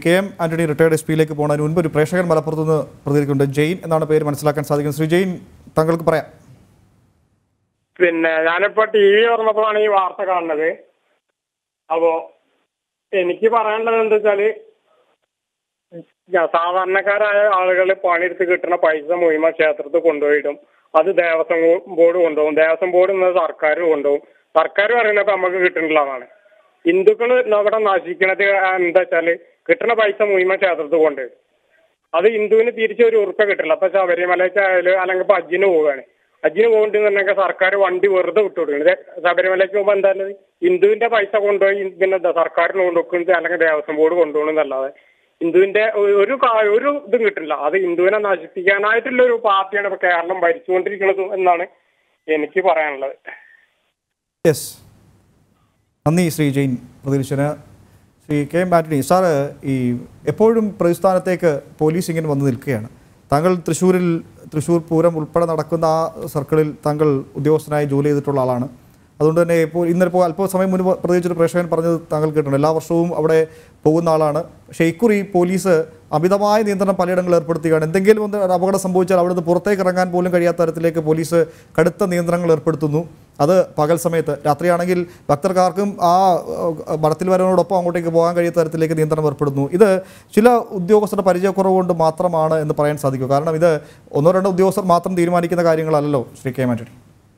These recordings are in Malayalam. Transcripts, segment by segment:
K M Antony retired S പിയിലേക്ക് പോകുന്നതിന് മുൻപ് ഒരു പ്രേക്ഷകൻ മലപ്പുറത്ത് നിന്ന് പ്രതികരിക്കുന്നുണ്ട് ജെയിൻ എന്നാണ് പേര് മനസ്സിലാക്കാൻ സാധിക്കുന്നത് ശ്രീ ജെയിൻ താങ്കൾക്ക് പറയാം പിന്നെ ഞാനിപ്പോ ടി വി തുറന്നപ്പോഴാണ് ഈ വാർത്ത കാണുന്നത് അപ്പോ എനിക്ക് പറയാനുള്ളത് എന്താ വെച്ചാല് ഞാൻ സാധാരണക്കാരായ ആളുകൾ പണിയെടുത്ത് കിട്ടുന്ന പൈസ മുഴുവൻ ക്ഷേത്രത്തിൽ കൊണ്ടുപോയിടും അത് ദേവസ്വം ബോർഡ് കൊണ്ടുപോകും ദേവസ്വം ബോർഡ് എന്നത് സർക്കാർ കൊണ്ടുപോകും സർക്കാർ പറയുന്നത് നമുക്ക് കിട്ടുന്നില്ലതാണ് ഹിന്ദുക്കൾ ഇവിടെ നശിക്കണത് എന്താ വെച്ചാല് കിട്ടുന്ന പൈസ മുഴുവൻ ക്ഷേത്രത്തിൽ കൊണ്ടുപോയി അത് ഹിന്ദുവിന് തിരിച്ച് ഒരു ഉറുപ്പ കിട്ടില്ല അപ്പൊ ശബരിമലയ്ക്കായാലും അല്ലെങ്കിൽ ഇപ്പൊ അജ്ജിന് പോവുകയാണ് അജ്ജിന് പോകുന്നുണ്ടെങ്കിൽ സർക്കാർ വണ്ടി വെറുതെ വിട്ടു കൊടുക്കുന്നത് ശബരിമലയ്ക്ക് പോകുമ്പോൾ എന്താണ് ഹിന്ദുവിന്റെ പൈസ കൊണ്ടുപോയി പിന്നെ എന്താ സർക്കാരിന് കൊണ്ടുവെക്കുന്നത് അല്ലെങ്കിൽ ദേവസ്വം ബോർഡ് കൊണ്ടുപോകണമെന്നല്ലാതെ ഹിന്ദുവിന്റെ ഒ- ഒരു കാ- ഒരു ഇതും കിട്ടില്ല അത് ഹിന്ദുവിനെ നശിപ്പിക്കാനായിട്ടുള്ള ഒരു പാർട്ടിയാണ് ഇപ്പൊ കേരളം ഭരിച്ചുകൊണ്ടിരിക്കുന്നത് എന്നാണ് എനിക്ക് പറയാനുള്ളത് യെസ് നന്ദി ശ്രീ ജെയിൻ പ്രതികരിച്ചതിന് Shri K M Antony sir ഈ എപ്പോഴും പ്രതിസ്ഥാനത്തേക്ക് പോലീസ് ഇങ്ങനെ വന്ന് നിൽക്കുകയാണ് താങ്കൾ തൃശ്ശൂരിൽ തൃശ്ശൂർ പൂരം ഉൾപ്പെടെ നടക്കുന്ന ആ സർക്കിളിൽ താങ്കൾ ഉദ്യോഗസ്ഥനായി ജോലി ചെയ്തിട്ടുള്ള ആളാണ് അതുകൊണ്ട് തന്നെ ഇപ്പോൾ ഇന്നലെ ഇപ്പോൾ അല്പസമയം മുൻപ് പ്രതികരിച്ചൊരു പ്രേക്ഷകൻ പറഞ്ഞത് താങ്കൾ കേട്ടിട്ടുണ്ട് എല്ലാ വർഷവും അവിടെ പോകുന്ന ആളാണ് പക്ഷേ ഇക്കുറി പോലീസ് അമിതമായ നിയന്ത്രണം പലയിടങ്ങളിൽ ഏർപ്പെടുത്തുകയാണ് എന്തെങ്കിലും ഒന്ന് ഒരു അപകടം സംഭവിച്ചാൽ അവിടുന്ന് പുറത്തേക്ക് ഇറങ്ങാൻ പോലും കഴിയാത്ത തരത്തിലേക്ക് പോലീസ് കടുത്ത നിയന്ത്രണങ്ങൾ ഏർപ്പെടുത്തുന്നു അത് പകൽ സമയത്ത് രാത്രിയാണെങ്കിൽ ഭക്തർക്കാർക്കും ആ ഏഹ്, മഠത്തിൽ വരവിനോടൊപ്പം അങ്ങോട്ടേക്ക് പോകാൻ കഴിയാത്ത തരത്തിലേക്ക് നിയന്ത്രണം ഏർപ്പെടുന്നു ഇത് ചില ഉദ്യോഗസ്ഥരുടെ പരിചയക്കുറവ് കൊണ്ട് മാത്രമാണ് എന്ന് പറയാൻ സാധിക്കും കാരണം ഇത് ഒന്നോ രണ്ടോ ഉദ്യോഗസ്ഥർ മാത്രം തീരുമാനിക്കുന്ന കാര്യങ്ങളല്ലല്ലോ ശ്രീ കെ മാറ്റണി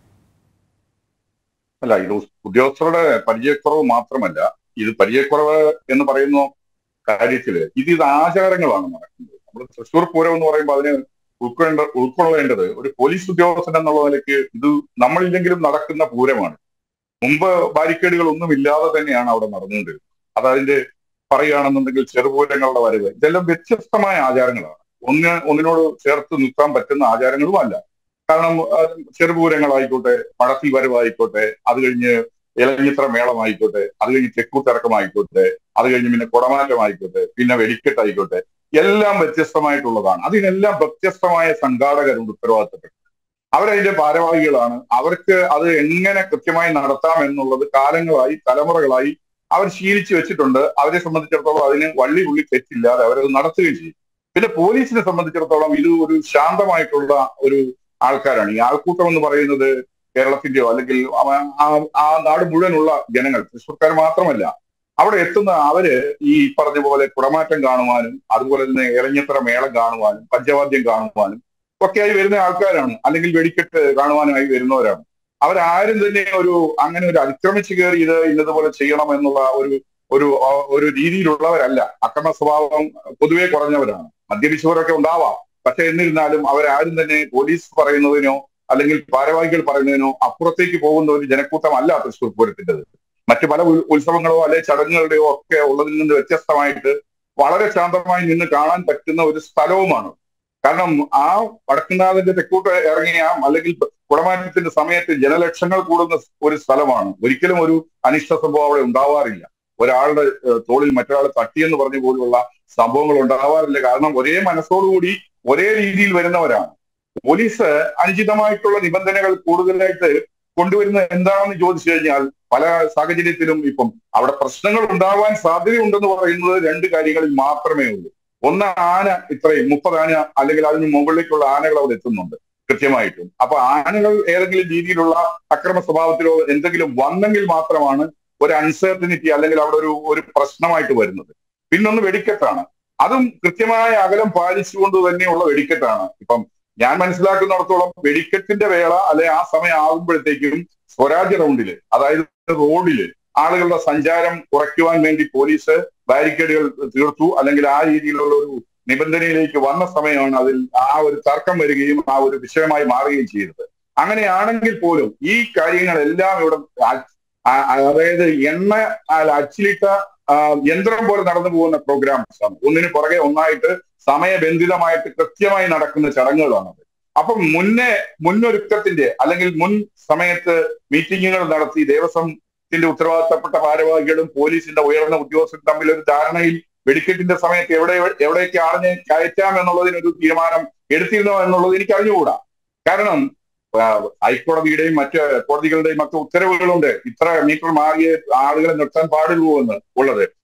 അല്ല ഇത് ഉദ്യോഗസ്ഥരുടെ പരിചയക്കുറവ് മാത്രമല്ല ഇത് പരിചയക്കുറവ് എന്ന് പറയുന്ന കാര്യത്തില് ഇത് ഇത് ആചാരങ്ങളാണ് നടക്കുന്നത് നമ്മൾ തൃശ്ശൂർ പൂരം എന്ന് പറയുമ്പോൾ അതിന് ഉൾക്കൊണ്ട ഉൾക്കൊള്ളേണ്ടത് ഒരു പോലീസ് ഉദ്യോഗസ്ഥൻ എന്നുള്ള നിലയ്ക്ക് ഇത് നമ്മളില്ലെങ്കിലും നടക്കുന്ന പൂരമാണ് മുമ്പ് ബാരിക്കേഡുകൾ ഒന്നും ഇല്ലാതെ തന്നെയാണ് അവിടെ നടന്നുകൊണ്ടിരുന്നത് അതതിന്റെ പറയുകയാണെന്നുണ്ടെങ്കിൽ ചെറുപൂരങ്ങളുടെ വരവ് ഇതെല്ലാം വ്യത്യസ്തമായ ആചാരങ്ങളാണ് ഒന്ന് ഒന്നിനോട് ചേർത്ത് നിൽക്കാൻ പറ്റുന്ന ആചാരങ്ങളും അല്ല കാരണം അത് ചെറുപൂരങ്ങളായിക്കോട്ടെ മടത്തിൽ വരവായിക്കോട്ടെ അത് കഴിഞ്ഞ് ഇലഞ്ഞിത്ര മേളമായിക്കോട്ടെ അത് കഴിഞ്ഞ് തെക്കൂത്തിറക്കമായിക്കോട്ടെ അത് കഴിഞ്ഞ് പിന്നെ കുടമാറ്റമായിക്കോട്ടെ പിന്നെ വെടിക്കെട്ടായിക്കോട്ടെ എല്ലാം വ്യത്യസ്തമായിട്ടുള്ളതാണ് അതിനെല്ലാം വ്യത്യസ്തമായ സംഘാടകരുണ്ട് ഉത്തരവാദിത്തപ്പെട്ടു അവരതിന്റെ ഭാരവാഹികളാണ് അവർക്ക് അത് എങ്ങനെ കൃത്യമായി നടത്താം എന്നുള്ളത് കാലങ്ങളായി തലമുറകളായി അവർ ശീലിച്ചു വെച്ചിട്ടുണ്ട് അവരെ സംബന്ധിച്ചിടത്തോളം അതിന് വള്ളി ഉള്ളി തെറ്റില്ലാതെ അവരത് നടത്തുകയും ചെയ്യും പിന്നെ പോലീസിനെ സംബന്ധിച്ചിടത്തോളം ഇത് ഒരു ശാന്തമായിട്ടുള്ള ഒരു ആൾക്കാരാണ് ഈ ആൾക്കൂട്ടം എന്ന് പറയുന്നത് കേരളത്തിന്റെയോ അല്ലെങ്കിൽ ആ- ആ- ആ നാട് മുഴുവനുള്ള ജനങ്ങൾ തൃശ്ശൂർക്കാർ മാത്രമല്ല അവിടെ എത്തുന്ന അവര് ഈ പറഞ്ഞ പോലെ കുടമാറ്റം കാണുവാനും അതുപോലെ തന്നെ ഇളഞ്ഞത്ര മേളം കാണുവാനും പഞ്ചവാദ്യം കാണുവാനും ഒക്കെയായി വരുന്ന ആൾക്കാരാണ് അല്ലെങ്കിൽ വെടിക്കെട്ട് കാണുവാനായി വരുന്നവരാണ് അവരാരും തന്നെ ഒരു അങ്ങനെ ഒരു അതിക്രമിച്ച് കയറി ഇത് ഇന്നതുപോലെ ചെയ്യണം എന്നുള്ള ഒരു ഒരു ആ, ഒരു രീതിയിലുള്ളവരല്ല അക്രമ സ്വഭാവം പൊതുവെ കുറഞ്ഞവരാണ് മദ്യപിച്ചവരൊക്കെ ഉണ്ടാവാം പക്ഷെ എന്നിരുന്നാലും അവരാരും തന്നെ പോലീസ് പറയുന്നതിനോ അല്ലെങ്കിൽ ഭാരവാഹികൾ പറയുന്നതിനോ അപ്പുറത്തേക്ക് പോകുന്ന ഒരു ജനക്കൂട്ടമല്ല തൃശ്ശൂർ പൂരത്തിൻ്റെത് മറ്റു പല ഉൽ- ഉത്സവങ്ങളോ അല്ലെ ചടങ്ങുകളുടെയോ ഒക്കെ ഉള്ളതിൽ നിന്ന് വ്യത്യസ്തമായിട്ട് വളരെ ശാന്തമായി നിന്ന് കാണാൻ പറ്റുന്ന ഒരു സ്ഥലവുമാണ് കാരണം ആ വടക്കുന്നാഥന്റെ തെക്കൂട്ട് ഇറങ്ങിയ അല്ലെങ്കിൽ കുടമാറ്റത്തിന്റെ സമയത്ത് ജനലക്ഷങ്ങൾ കൂടുന്ന ഒരു സ്ഥലമാണ് ഒരിക്കലും ഒരു അനിഷ്ട സംഭവം അവിടെ ഉണ്ടാവാറില്ല ഒരാളുടെ ഏഹ്, തോളിൽ മറ്റൊരാൾ തട്ടിയെന്ന് പറഞ്ഞ പോലുള്ള സംഭവങ്ങൾ ഉണ്ടാവാറില്ല കാരണം ഒരേ മനസ്സോടുകൂടി ഒരേ രീതിയിൽ വരുന്നവരാണ് പോലീസ് അനുചിതമായിട്ടുള്ള നിബന്ധനകൾ കൂടുതലായിട്ട് കൊണ്ടുവരുന്നത് എന്താണെന്ന് ചോദിച്ചു കഴിഞ്ഞാൽ പല സാഹചര്യത്തിലും ഇപ്പം അവിടെ പ്രശ്നങ്ങൾ ഉണ്ടാവാൻ സാധ്യതയുണ്ടെന്ന് പറയുന്നത് രണ്ട് കാര്യങ്ങളിൽ മാത്രമേ ഉള്ളൂ ഒന്ന് ആന ഇത്രയും മുപ്പത് ആന അല്ലെങ്കിൽ അതിന് മുകളിലേക്കുള്ള ആനകൾ അവിടെ എത്തുന്നുണ്ട് കൃത്യമായിട്ടും അപ്പൊ ആനകൾ ഏതെങ്കിലും രീതിയിലുള്ള അക്രമ സ്വഭാവത്തിലോ എന്തെങ്കിലും വന്നെങ്കിൽ മാത്രമാണ് ഒരു അൺസർട്ടനിറ്റി അല്ലെങ്കിൽ അവിടെ ഒരു ഒരു പ്രശ്നമായിട്ട് വരുന്നത് പിന്നൊന്ന് വെടിക്കെട്ടാണ് അതും കൃത്യമായ അകലം പാലിച്ചുകൊണ്ട് തന്നെയുള്ള വെടിക്കെട്ടാണ് ഇപ്പം ഞാൻ മനസ്സിലാക്കുന്നിടത്തോളം വെടിക്കെട്ടിന്റെ വേള അല്ലെ ആ സമയം ആകുമ്പോഴത്തേക്കും സ്വരാജ്യ റൗണ്ടില് അതായത് റോഡില് ആളുകളുടെ സഞ്ചാരം കുറയ്ക്കുവാൻ വേണ്ടി പോലീസ് ബാരിക്കേഡുകൾ തീർത്തു അല്ലെങ്കിൽ ആ രീതിയിലുള്ള ഒരു നിബന്ധനയിലേക്ക് വന്ന സമയമാണ് അതിൽ ആ ഒരു തർക്കം വരികയും ആ ഒരു വിഷയമായി മാറുകയും ചെയ്തത് അങ്ങനെയാണെങ്കിൽ പോലും ഈ കാര്യങ്ങളെല്ലാം ഇവിടെ ആ- ആ- അതായത് എണ്ണ ആ അച്ചിലിട്ട ആ, യന്ത്രം പോലെ നടന്നു പോകുന്ന പ്രോഗ്രാംസ് ആണ് ഒന്നിന് പുറകെ ഒന്നായിട്ട് സമയബന്ധിതമായിട്ട് കൃത്യമായി നടക്കുന്ന ചടങ്ങുകളാണത് അപ്പം മുന്നേ മുന്നൊരുക്കത്തിന്റെ അല്ലെങ്കിൽ മുൻ സമയത്ത് മീറ്റിങ്ങുകൾ നടത്തി ദേവസ്വത്തിന്റെ ഉത്തരവാദിത്തപ്പെട്ട ഭാരവാഹികളും പോലീസിന്റെ ഉയർന്ന ഉദ്യോഗസ്ഥരും തമ്മിൽ ഒരു ധാരണയിൽ വെടിക്കെട്ടിന്റെ സമയത്ത് എവിടെ എവിടേക്ക് ആളിനെ കയറ്റാം എന്നുള്ളതിനൊരു തീരുമാനം എടുത്തിരുന്നോ എന്നുള്ളത് എനിക്ക് അറിഞ്ഞുകൂടാ കാരണം ആ, ഹൈക്കോടതിയുടെയും മറ്റ് കോടതികളുടെയും മറ്റു ഉത്തരവുകളുണ്ട് ഇത്ര മീറ്റർ മാറിയ ആളുകളെ നിർത്താൻ പാടുള്ളൂ എന്ന് ഉള്ളത്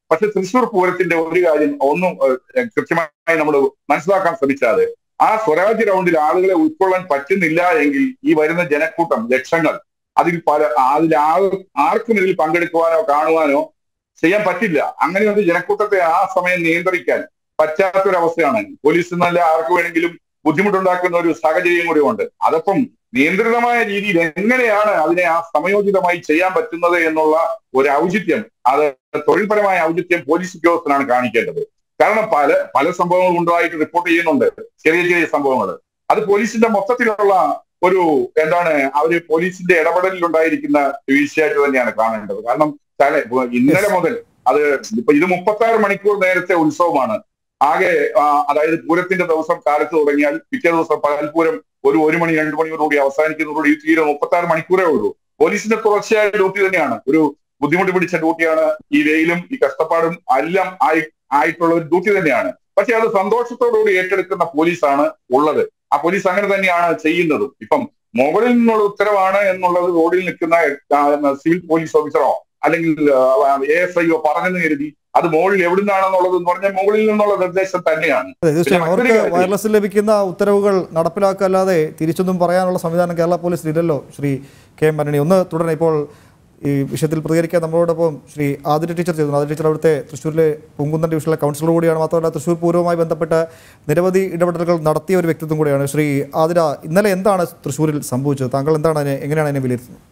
പക്ഷെ തൃശ്ശൂർ പൂരത്തിന്റെ ഒരു കാര്യം ഒന്നും ഏഹ്, കൃത്യമായി നമ്മൾ മനസ്സിലാക്കാൻ ശ്രമിച്ചാൽ ആ സ്വരാജ്യ റൗണ്ടിൽ ആളുകളെ ഉൾക്കൊള്ളാൻ പറ്റുന്നില്ല എങ്കിൽ ഈ വരുന്ന ജനക്കൂട്ടം ലക്ഷങ്ങൾ അതിൽ പല അതിൽ ആ- ആർക്കും ഇതിൽ പങ്കെടുക്കുവാനോ കാണുവാനോ ചെയ്യാൻ പറ്റില്ല അങ്ങനെ ഒരു ജനക്കൂട്ടത്തെ ആ സമയം നിയന്ത്രിക്കാൻ പറ്റാത്തൊരവസ്ഥയാണ് പോലീസ് നല്ല ആർക്ക് വേണമെങ്കിലും ബുദ്ധിമുട്ടുണ്ടാക്കുന്ന ഒരു സാഹചര്യം കൂടി ഉണ്ട് അതപ്പം നിയന്ത്രിതമായ രീതിയിൽ എങ്ങനെയാണ് അതിനെ ആ സമയോചിതമായി ചെയ്യാൻ പറ്റുന്നത് എന്നുള്ള ഒരു ഔചിത്യം അത് തൊഴിൽപരമായ ഔചിത്യം പോലീസ് ഉദ്യോഗസ്ഥനാണ് കാണിക്കേണ്ടത് കാരണം പല പല സംഭവങ്ങളും ഉണ്ടായിട്ട് റിപ്പോർട്ട് ചെയ്യുന്നുണ്ട് ചെറിയ ചെറിയ സംഭവങ്ങൾ അത് പോലീസിന്റെ മൊത്തത്തിലുള്ള ഒരു എന്താണ് അവര് പോലീസിന്റെ ഇടപെടലിൽ ഉണ്ടായിരിക്കുന്ന വീഴ്ചയായിട്ട് തന്നെയാണ് കാണേണ്ടത് കാരണം തലേ ഇന്നലെ മുതൽ അത് ഇപ്പൊ ഇത് മുപ്പത്തി ആറ് മണിക്കൂർ നേരത്തെ ഉത്സവമാണ് ആകെ ആ, അതായത് പൂരത്തിന്റെ ദിവസം കാലത്ത് തുടങ്ങിയാൽ പിറ്റേ ദിവസം പകൽപൂരം ഒരു ഒരു മണി രണ്ട് മണിയോടുകൂടി അവസാനിക്കുന്നതോടുകൂടി ഈ തീരെ മുപ്പത്തി ആറ് മണിക്കൂറേ ഉള്ളൂ പോലീസിന്റെ തുടർച്ചയായ ഡ്യൂട്ടി തന്നെയാണ് ഒരു ബുദ്ധിമുട്ട് പിടിച്ച ഡ്യൂട്ടിയാണ് ഈ വെയിലും ഈ കഷ്ടപ്പാടും എല്ലാം ആയി ആയിട്ടുള്ള ഒരു ഡ്യൂട്ടി തന്നെയാണ് പക്ഷെ അത് സന്തോഷത്തോടുകൂടി ഏറ്റെടുക്കുന്ന പോലീസാണ് ഉള്ളത് ആ പോലീസ് അങ്ങനെ തന്നെയാണ് ചെയ്യുന്നത് ഇപ്പം മുകളിൽ നിന്നുള്ള ഉത്തരവാണ് എന്നുള്ളത് റോഡിൽ നിൽക്കുന്ന ആ, സിവിൽ പോലീസ് ഓഫീസറോ അല്ലെങ്കിൽ എ എസ് ഐയോ പറഞ്ഞെന്ന് കരുതി അത് മുകളിൽ എവിടുന്നാണെന്നുള്ളത് എന്ന് പറഞ്ഞാൽ മുകളിൽ നിന്നുള്ള നിർദ്ദേശം തന്നെയാണ് അതെ തീർച്ചയായും മറ്റൊരു അവർക്ക് കാര്യം- വയർലെസ്സിൽ ലഭിക്കുന്ന ഉത്തരവുകൾ നടപ്പിലാക്കുക അല്ലാതെ തിരിച്ചൊന്നും പറയാനുള്ള സംവിധാനം കേരള പോലീസിലില്ലല്ലോ ശ്രീ കെ എം മരണി ഒന്ന് തുടരണം ഇപ്പോൾ ഈ വിഷയത്തിൽ പ്രതികരിക്കാൻ നമ്മളോടൊപ്പം ശ്രീ ആതിര ടീച്ചർ ചെയ്തു ആതിര ടീച്ചർ അവിടുത്തെ തൃശ്ശൂരിലെ പൂങ്കുന്നൻ ഡിവിഷനിലെ കൗൺസിലർ കൂടിയാണ് മാത്രമല്ല തൃശ്ശൂർ പൂരവുമായി ബന്ധപ്പെട്ട നിരവധി ഇടപെടലുകൾ നടത്തിയ ഒരു വ്യക്തിത്വം കൂടിയാണ് ശ്രീ ആതിര ഇന്നലെ എന്താണ് തൃശ്ശൂരിൽ സംഭവിച്ചത് താങ്കൾ എന്താണ് അതിനെ എങ്ങനെയാണ് അതിനെ വിലയിരുത്തുന്നത്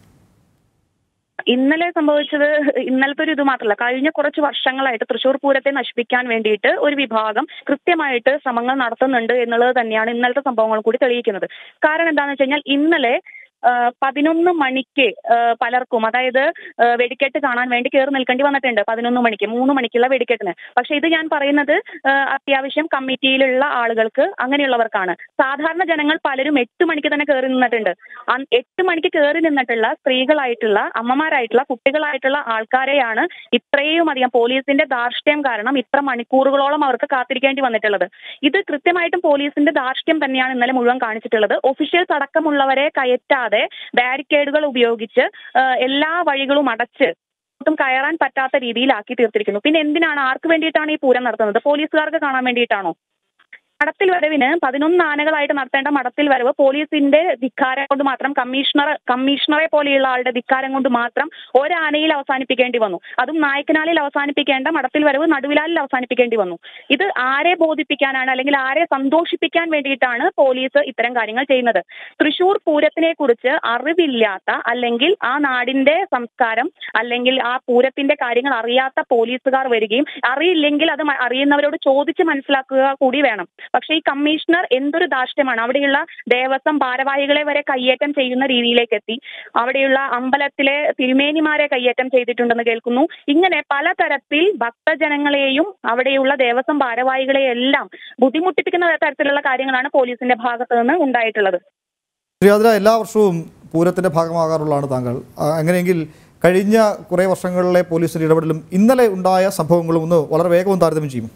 ഇന്നലെ സംഭവിച്ചത് ഇന്നലത്തെ ഒരു ഇത് മാത്രമല്ല കഴിഞ്ഞ കുറച്ച് വർഷങ്ങളായിട്ട് തൃശ്ശൂർ പൂരത്തെ നശിപ്പിക്കാൻ വേണ്ടിയിട്ട് ഒരു വിഭാഗം കൃത്യമായിട്ട് ശ്രമങ്ങൾ നടത്തുന്നുണ്ട് എന്നുള്ളത് തന്നെയാണ് ഇന്നലത്തെ സംഭവങ്ങൾ കൂടി തെളിയിക്കുന്നത് കാരണം എന്താണെന്ന് വെച്ച് കഴിഞ്ഞാൽ ഇന്നലെ ആ, പതിനൊന്ന് മണിക്ക് ആ, പലർക്കും അതായത് ആ, വെടിക്കെട്ട് കാണാൻ വേണ്ടി കയറി നിൽക്കേണ്ടി വന്നിട്ടുണ്ട് പതിനൊന്ന് മണിക്ക് മൂന്ന് മണിക്കുള്ള വെടിക്കെട്ടിന് പക്ഷെ ഇത് ഞാൻ പറയുന്നത് ആ, അത്യാവശ്യം കമ്മിറ്റിയിലുള്ള ആളുകൾക്ക് അങ്ങനെയുള്ളവർക്കാണ് സാധാരണ ജനങ്ങൾ പലരും എട്ട് മണിക്ക് തന്നെ കയറി നിന്നിട്ടുണ്ട് അന്ന് എട്ട് മണിക്ക് കയറി നിന്നിട്ടുള്ള സ്ത്രീകളായിട്ടുള്ള അമ്മമാരായിട്ടുള്ള കുട്ടികളായിട്ടുള്ള ആൾക്കാരെയാണ് ഇത്രയും അധികം പോലീസിന്റെ ധാർഷ്ട്യം കാരണം ഇത്ര മണിക്കൂറുകളോളം അവർക്ക് കാത്തിരിക്കേണ്ടി വന്നിട്ടുള്ളത് ഇത് കൃത്യമായിട്ടും പോലീസിന്റെ ധാർഷ്ട്യം തന്നെയാണ് ഇന്നലെ മുഴുവൻ കാണിച്ചിട്ടുള്ളത് ഒഫീഷ്യൽസ് അടക്കമുള്ളവരെ കയറ്റാതെ ബാരിക്കേഡുകൾ ഉപയോഗിച്ച് ആ, എല്ലാ വഴികളും അടച്ച് ഒട്ടും കയറാൻ പറ്റാത്ത രീതിയിലാക്കി തീർത്തിരിക്കുന്നു പിന്നെ എന്തിനാണ് ആർക്ക് വേണ്ടിയിട്ടാണ് ഈ പൂരം നടത്തുന്നത് പോലീസുകാർക്ക് കാണാൻ വേണ്ടിയിട്ടാണോ മടത്തിൽ വരവിന് പതിനൊന്ന് ആനകളായിട്ട് നടത്തേണ്ട മടത്തിൽ വരവ് പോലീസിന്റെ ധിക്കാരം കൊണ്ട് മാത്രം കമ്മീഷണർ കമ്മീഷണറെ പോലെയുള്ള ആളുടെ ധിക്കാരം കൊണ്ട് മാത്രം ഒരാനയിൽ അവസാനിപ്പിക്കേണ്ടി വന്നു അതും നായക്കനാലിൽ അവസാനിപ്പിക്കേണ്ട മടത്തിൽ വരവ് നടുവിലാലിൽ അവസാനിപ്പിക്കേണ്ടി വന്നു ഇത് ആരെ ബോധിപ്പിക്കാനാണ് അല്ലെങ്കിൽ ആരെ സന്തോഷിപ്പിക്കാൻ വേണ്ടിയിട്ടാണ് പോലീസ് ഇത്തരം കാര്യങ്ങൾ ചെയ്യുന്നത് തൃശൂർ പൂരത്തിനെ കുറിച്ച് അറിവില്ലാത്ത അല്ലെങ്കിൽ ആ നാടിന്റെ സംസ്കാരം അല്ലെങ്കിൽ ആ പൂരത്തിന്റെ കാര്യങ്ങൾ അറിയാത്ത പോലീസുകാർ വരികയും അറിയില്ലെങ്കിൽ അത് മ- അറിയുന്നവരോട് ചോദിച്ച് മനസ്സിലാക്കുക കൂടി വേണം പക്ഷേ ഈ കമ്മീഷണർ എന്തൊരു ധാർഷ്ട്യമാണ് അവിടെയുള്ള ദേവസ്വം ഭാരവാഹികളെ വരെ കയ്യേറ്റം ചെയ്യുന്ന രീതിയിലേക്ക് എത്തി അവിടെയുള്ള അമ്പലത്തിലെ തിരുമേനിമാരെ കയ്യേറ്റം ചെയ്തിട്ടുണ്ടെന്ന് കേൾക്കുന്നു ഇങ്ങനെ പലതരത്തിൽ ഭക്തജനങ്ങളെയും അവിടെയുള്ള ദേവസ്വം ഭാരവാഹികളെയും എല്ലാം ബുദ്ധിമുട്ടിപ്പിക്കുന്ന തരത്തിലുള്ള കാര്യങ്ങളാണ് പോലീസിന്റെ ഭാഗത്ത് നിന്ന് ഉണ്ടായിട്ടുള്ളത് ശ്രീ ആതിര എല്ലാ വർഷവും പൂരത്തിൻ്റെ ഭാഗമാകാറുള്ളതാണ് താങ്കൾ ആ, അങ്ങനെയെങ്കിൽ കഴിഞ്ഞ കുറേ വർഷങ്ങളിലെ പോലീസിൻ്റെ ഇടപെടലും ഇന്നലെ ഉണ്ടായ സംഭവങ്ങളും ഒന്ന് വളരെ വേഗം താരതമ്യം ചെയ്യും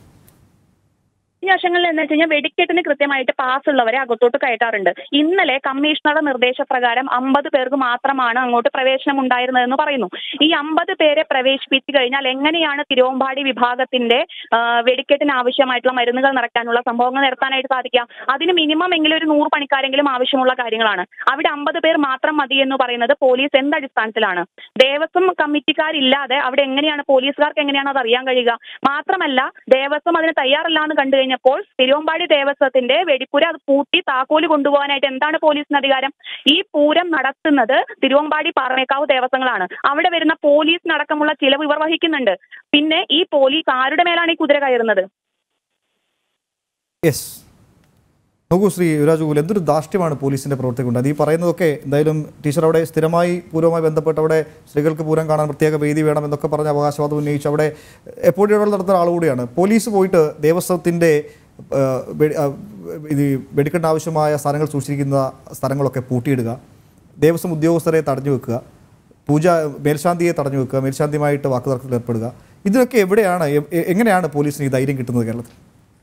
ഈ വർഷങ്ങളിൽ എന്ന് വെച്ച് കഴിഞ്ഞാൽ വെടിക്കെട്ടിന് കൃത്യമായിട്ട് പാസ് ഉള്ളവരെ അകത്തോട്ട് കയറ്റാറുണ്ട് ഇന്നലെ കമ്മീഷണറുടെ നിർദ്ദേശപ്രകാരം അമ്പത് പേർക്ക് മാത്രമാണ് അങ്ങോട്ട് പ്രവേശനം ഉണ്ടായിരുന്നതെന്ന് പറയുന്നു ഈ അമ്പത് പേരെ പ്രവേശിപ്പിച്ചു കഴിഞ്ഞാൽ എങ്ങനെയാണ് തിരുവമ്പാടി വിഭാഗത്തിന്റെ ആ, വെടിക്കെട്ടിന് ആവശ്യമായിട്ടുള്ള മരുന്നുകൾ നിറയ്ക്കാനുള്ള സംഭവങ്ങൾ നിരത്താനായിട്ട് സാധിക്കുക അതിന് മിനിമം എങ്കിലും ഒരു നൂറ് പണിക്കാരെങ്കിലും ആവശ്യമുള്ള കാര്യങ്ങളാണ് അവിടെ അമ്പത് പേർ മാത്രം മതി എന്ന് പറയുന്നത് പോലീസ് എന്ത് അടിസ്ഥാനത്തിലാണ് ദേവസ്വം കമ്മിറ്റിക്കാരില്ലാതെ അവിടെ എങ്ങനെയാണ് പോലീസുകാർക്ക് എങ്ങനെയാണ് അത് അറിയാൻ കഴിയുക മാത്രമല്ല ദേവസ്വം അതിന് തയ്യാറല്ല എന്ന് കണ്ടു കഴിഞ്ഞപ്പോൾ തിരുവമ്പാടി ദേവസ്വത്തിന്റെ വെടിപ്പുര അത് പൂട്ടി താക്കോല് കൊണ്ടുപോകാനായിട്ട് എന്താണ് പോലീസിന് അധികാരം ഈ പൂരം നടത്തുന്നത് തിരുവമ്പാടി പാറമേക്കാവ് ദേവസ്വങ്ങളാണ് അവിടെ വരുന്ന പോലീസിനടക്കമുള്ള ചിലവ് ഇവർ വഹിക്കുന്നുണ്ട് പിന്നെ ഈ പോലീസ് ആരുടെ മേലാണ് ഈ കുതിര കയറുന്നത് യെസ് നോക്കൂ ശ്രീ യുവരാജുകുൽ എന്തൊരു ധാർഷ്ട്യമാണ് പോലീസിൻ്റെ പ്രവർത്തി കൊണ്ട് അത് ഈ പറയുന്നതൊക്കെ എന്തായാലും ടീച്ചർ അവിടെ സ്ഥിരമായി പൂരവുമായി ബന്ധപ്പെട്ട് അവിടെ സ്ത്രീകൾക്ക് പൂരം കാണാൻ പ്രത്യേക വേദി വേണം എന്നൊക്കെ പറഞ്ഞ അവകാശവാദം ഉന്നയിച്ച് അവിടെ എപ്പോഴും ഇടപെടൽ നടത്തുന്ന ആൾ കൂടിയാണ് പോലീസ് പോയിട്ട് ദേവസ്വത്തിൻ്റെ ആ, വെടി- ആ, ഇത് വെടിക്കെട്ടിന് ആവശ്യമായ സാധനങ്ങൾ സൂക്ഷിച്ചിരിക്കുന്ന സ്ഥലങ്ങളൊക്കെ പൂട്ടിയിടുക ദേവസ്വം ഉദ്യോഗസ്ഥരെ തടഞ്ഞു വെക്കുക പൂജ മേൽശാന്തിയെ തടഞ്ഞു വെക്കുക മേൽശാന്തിയുമായിട്ട് വാക്കുതർക്കത്തിൽ ഏർപ്പെടുക ഇതിനൊക്കെ എവിടെയാണ് എ- എ- എങ്ങനെയാണ് പോലീസിന് ഈ ധൈര്യം കിട്ടുന്നത് കേരളത്തിൽ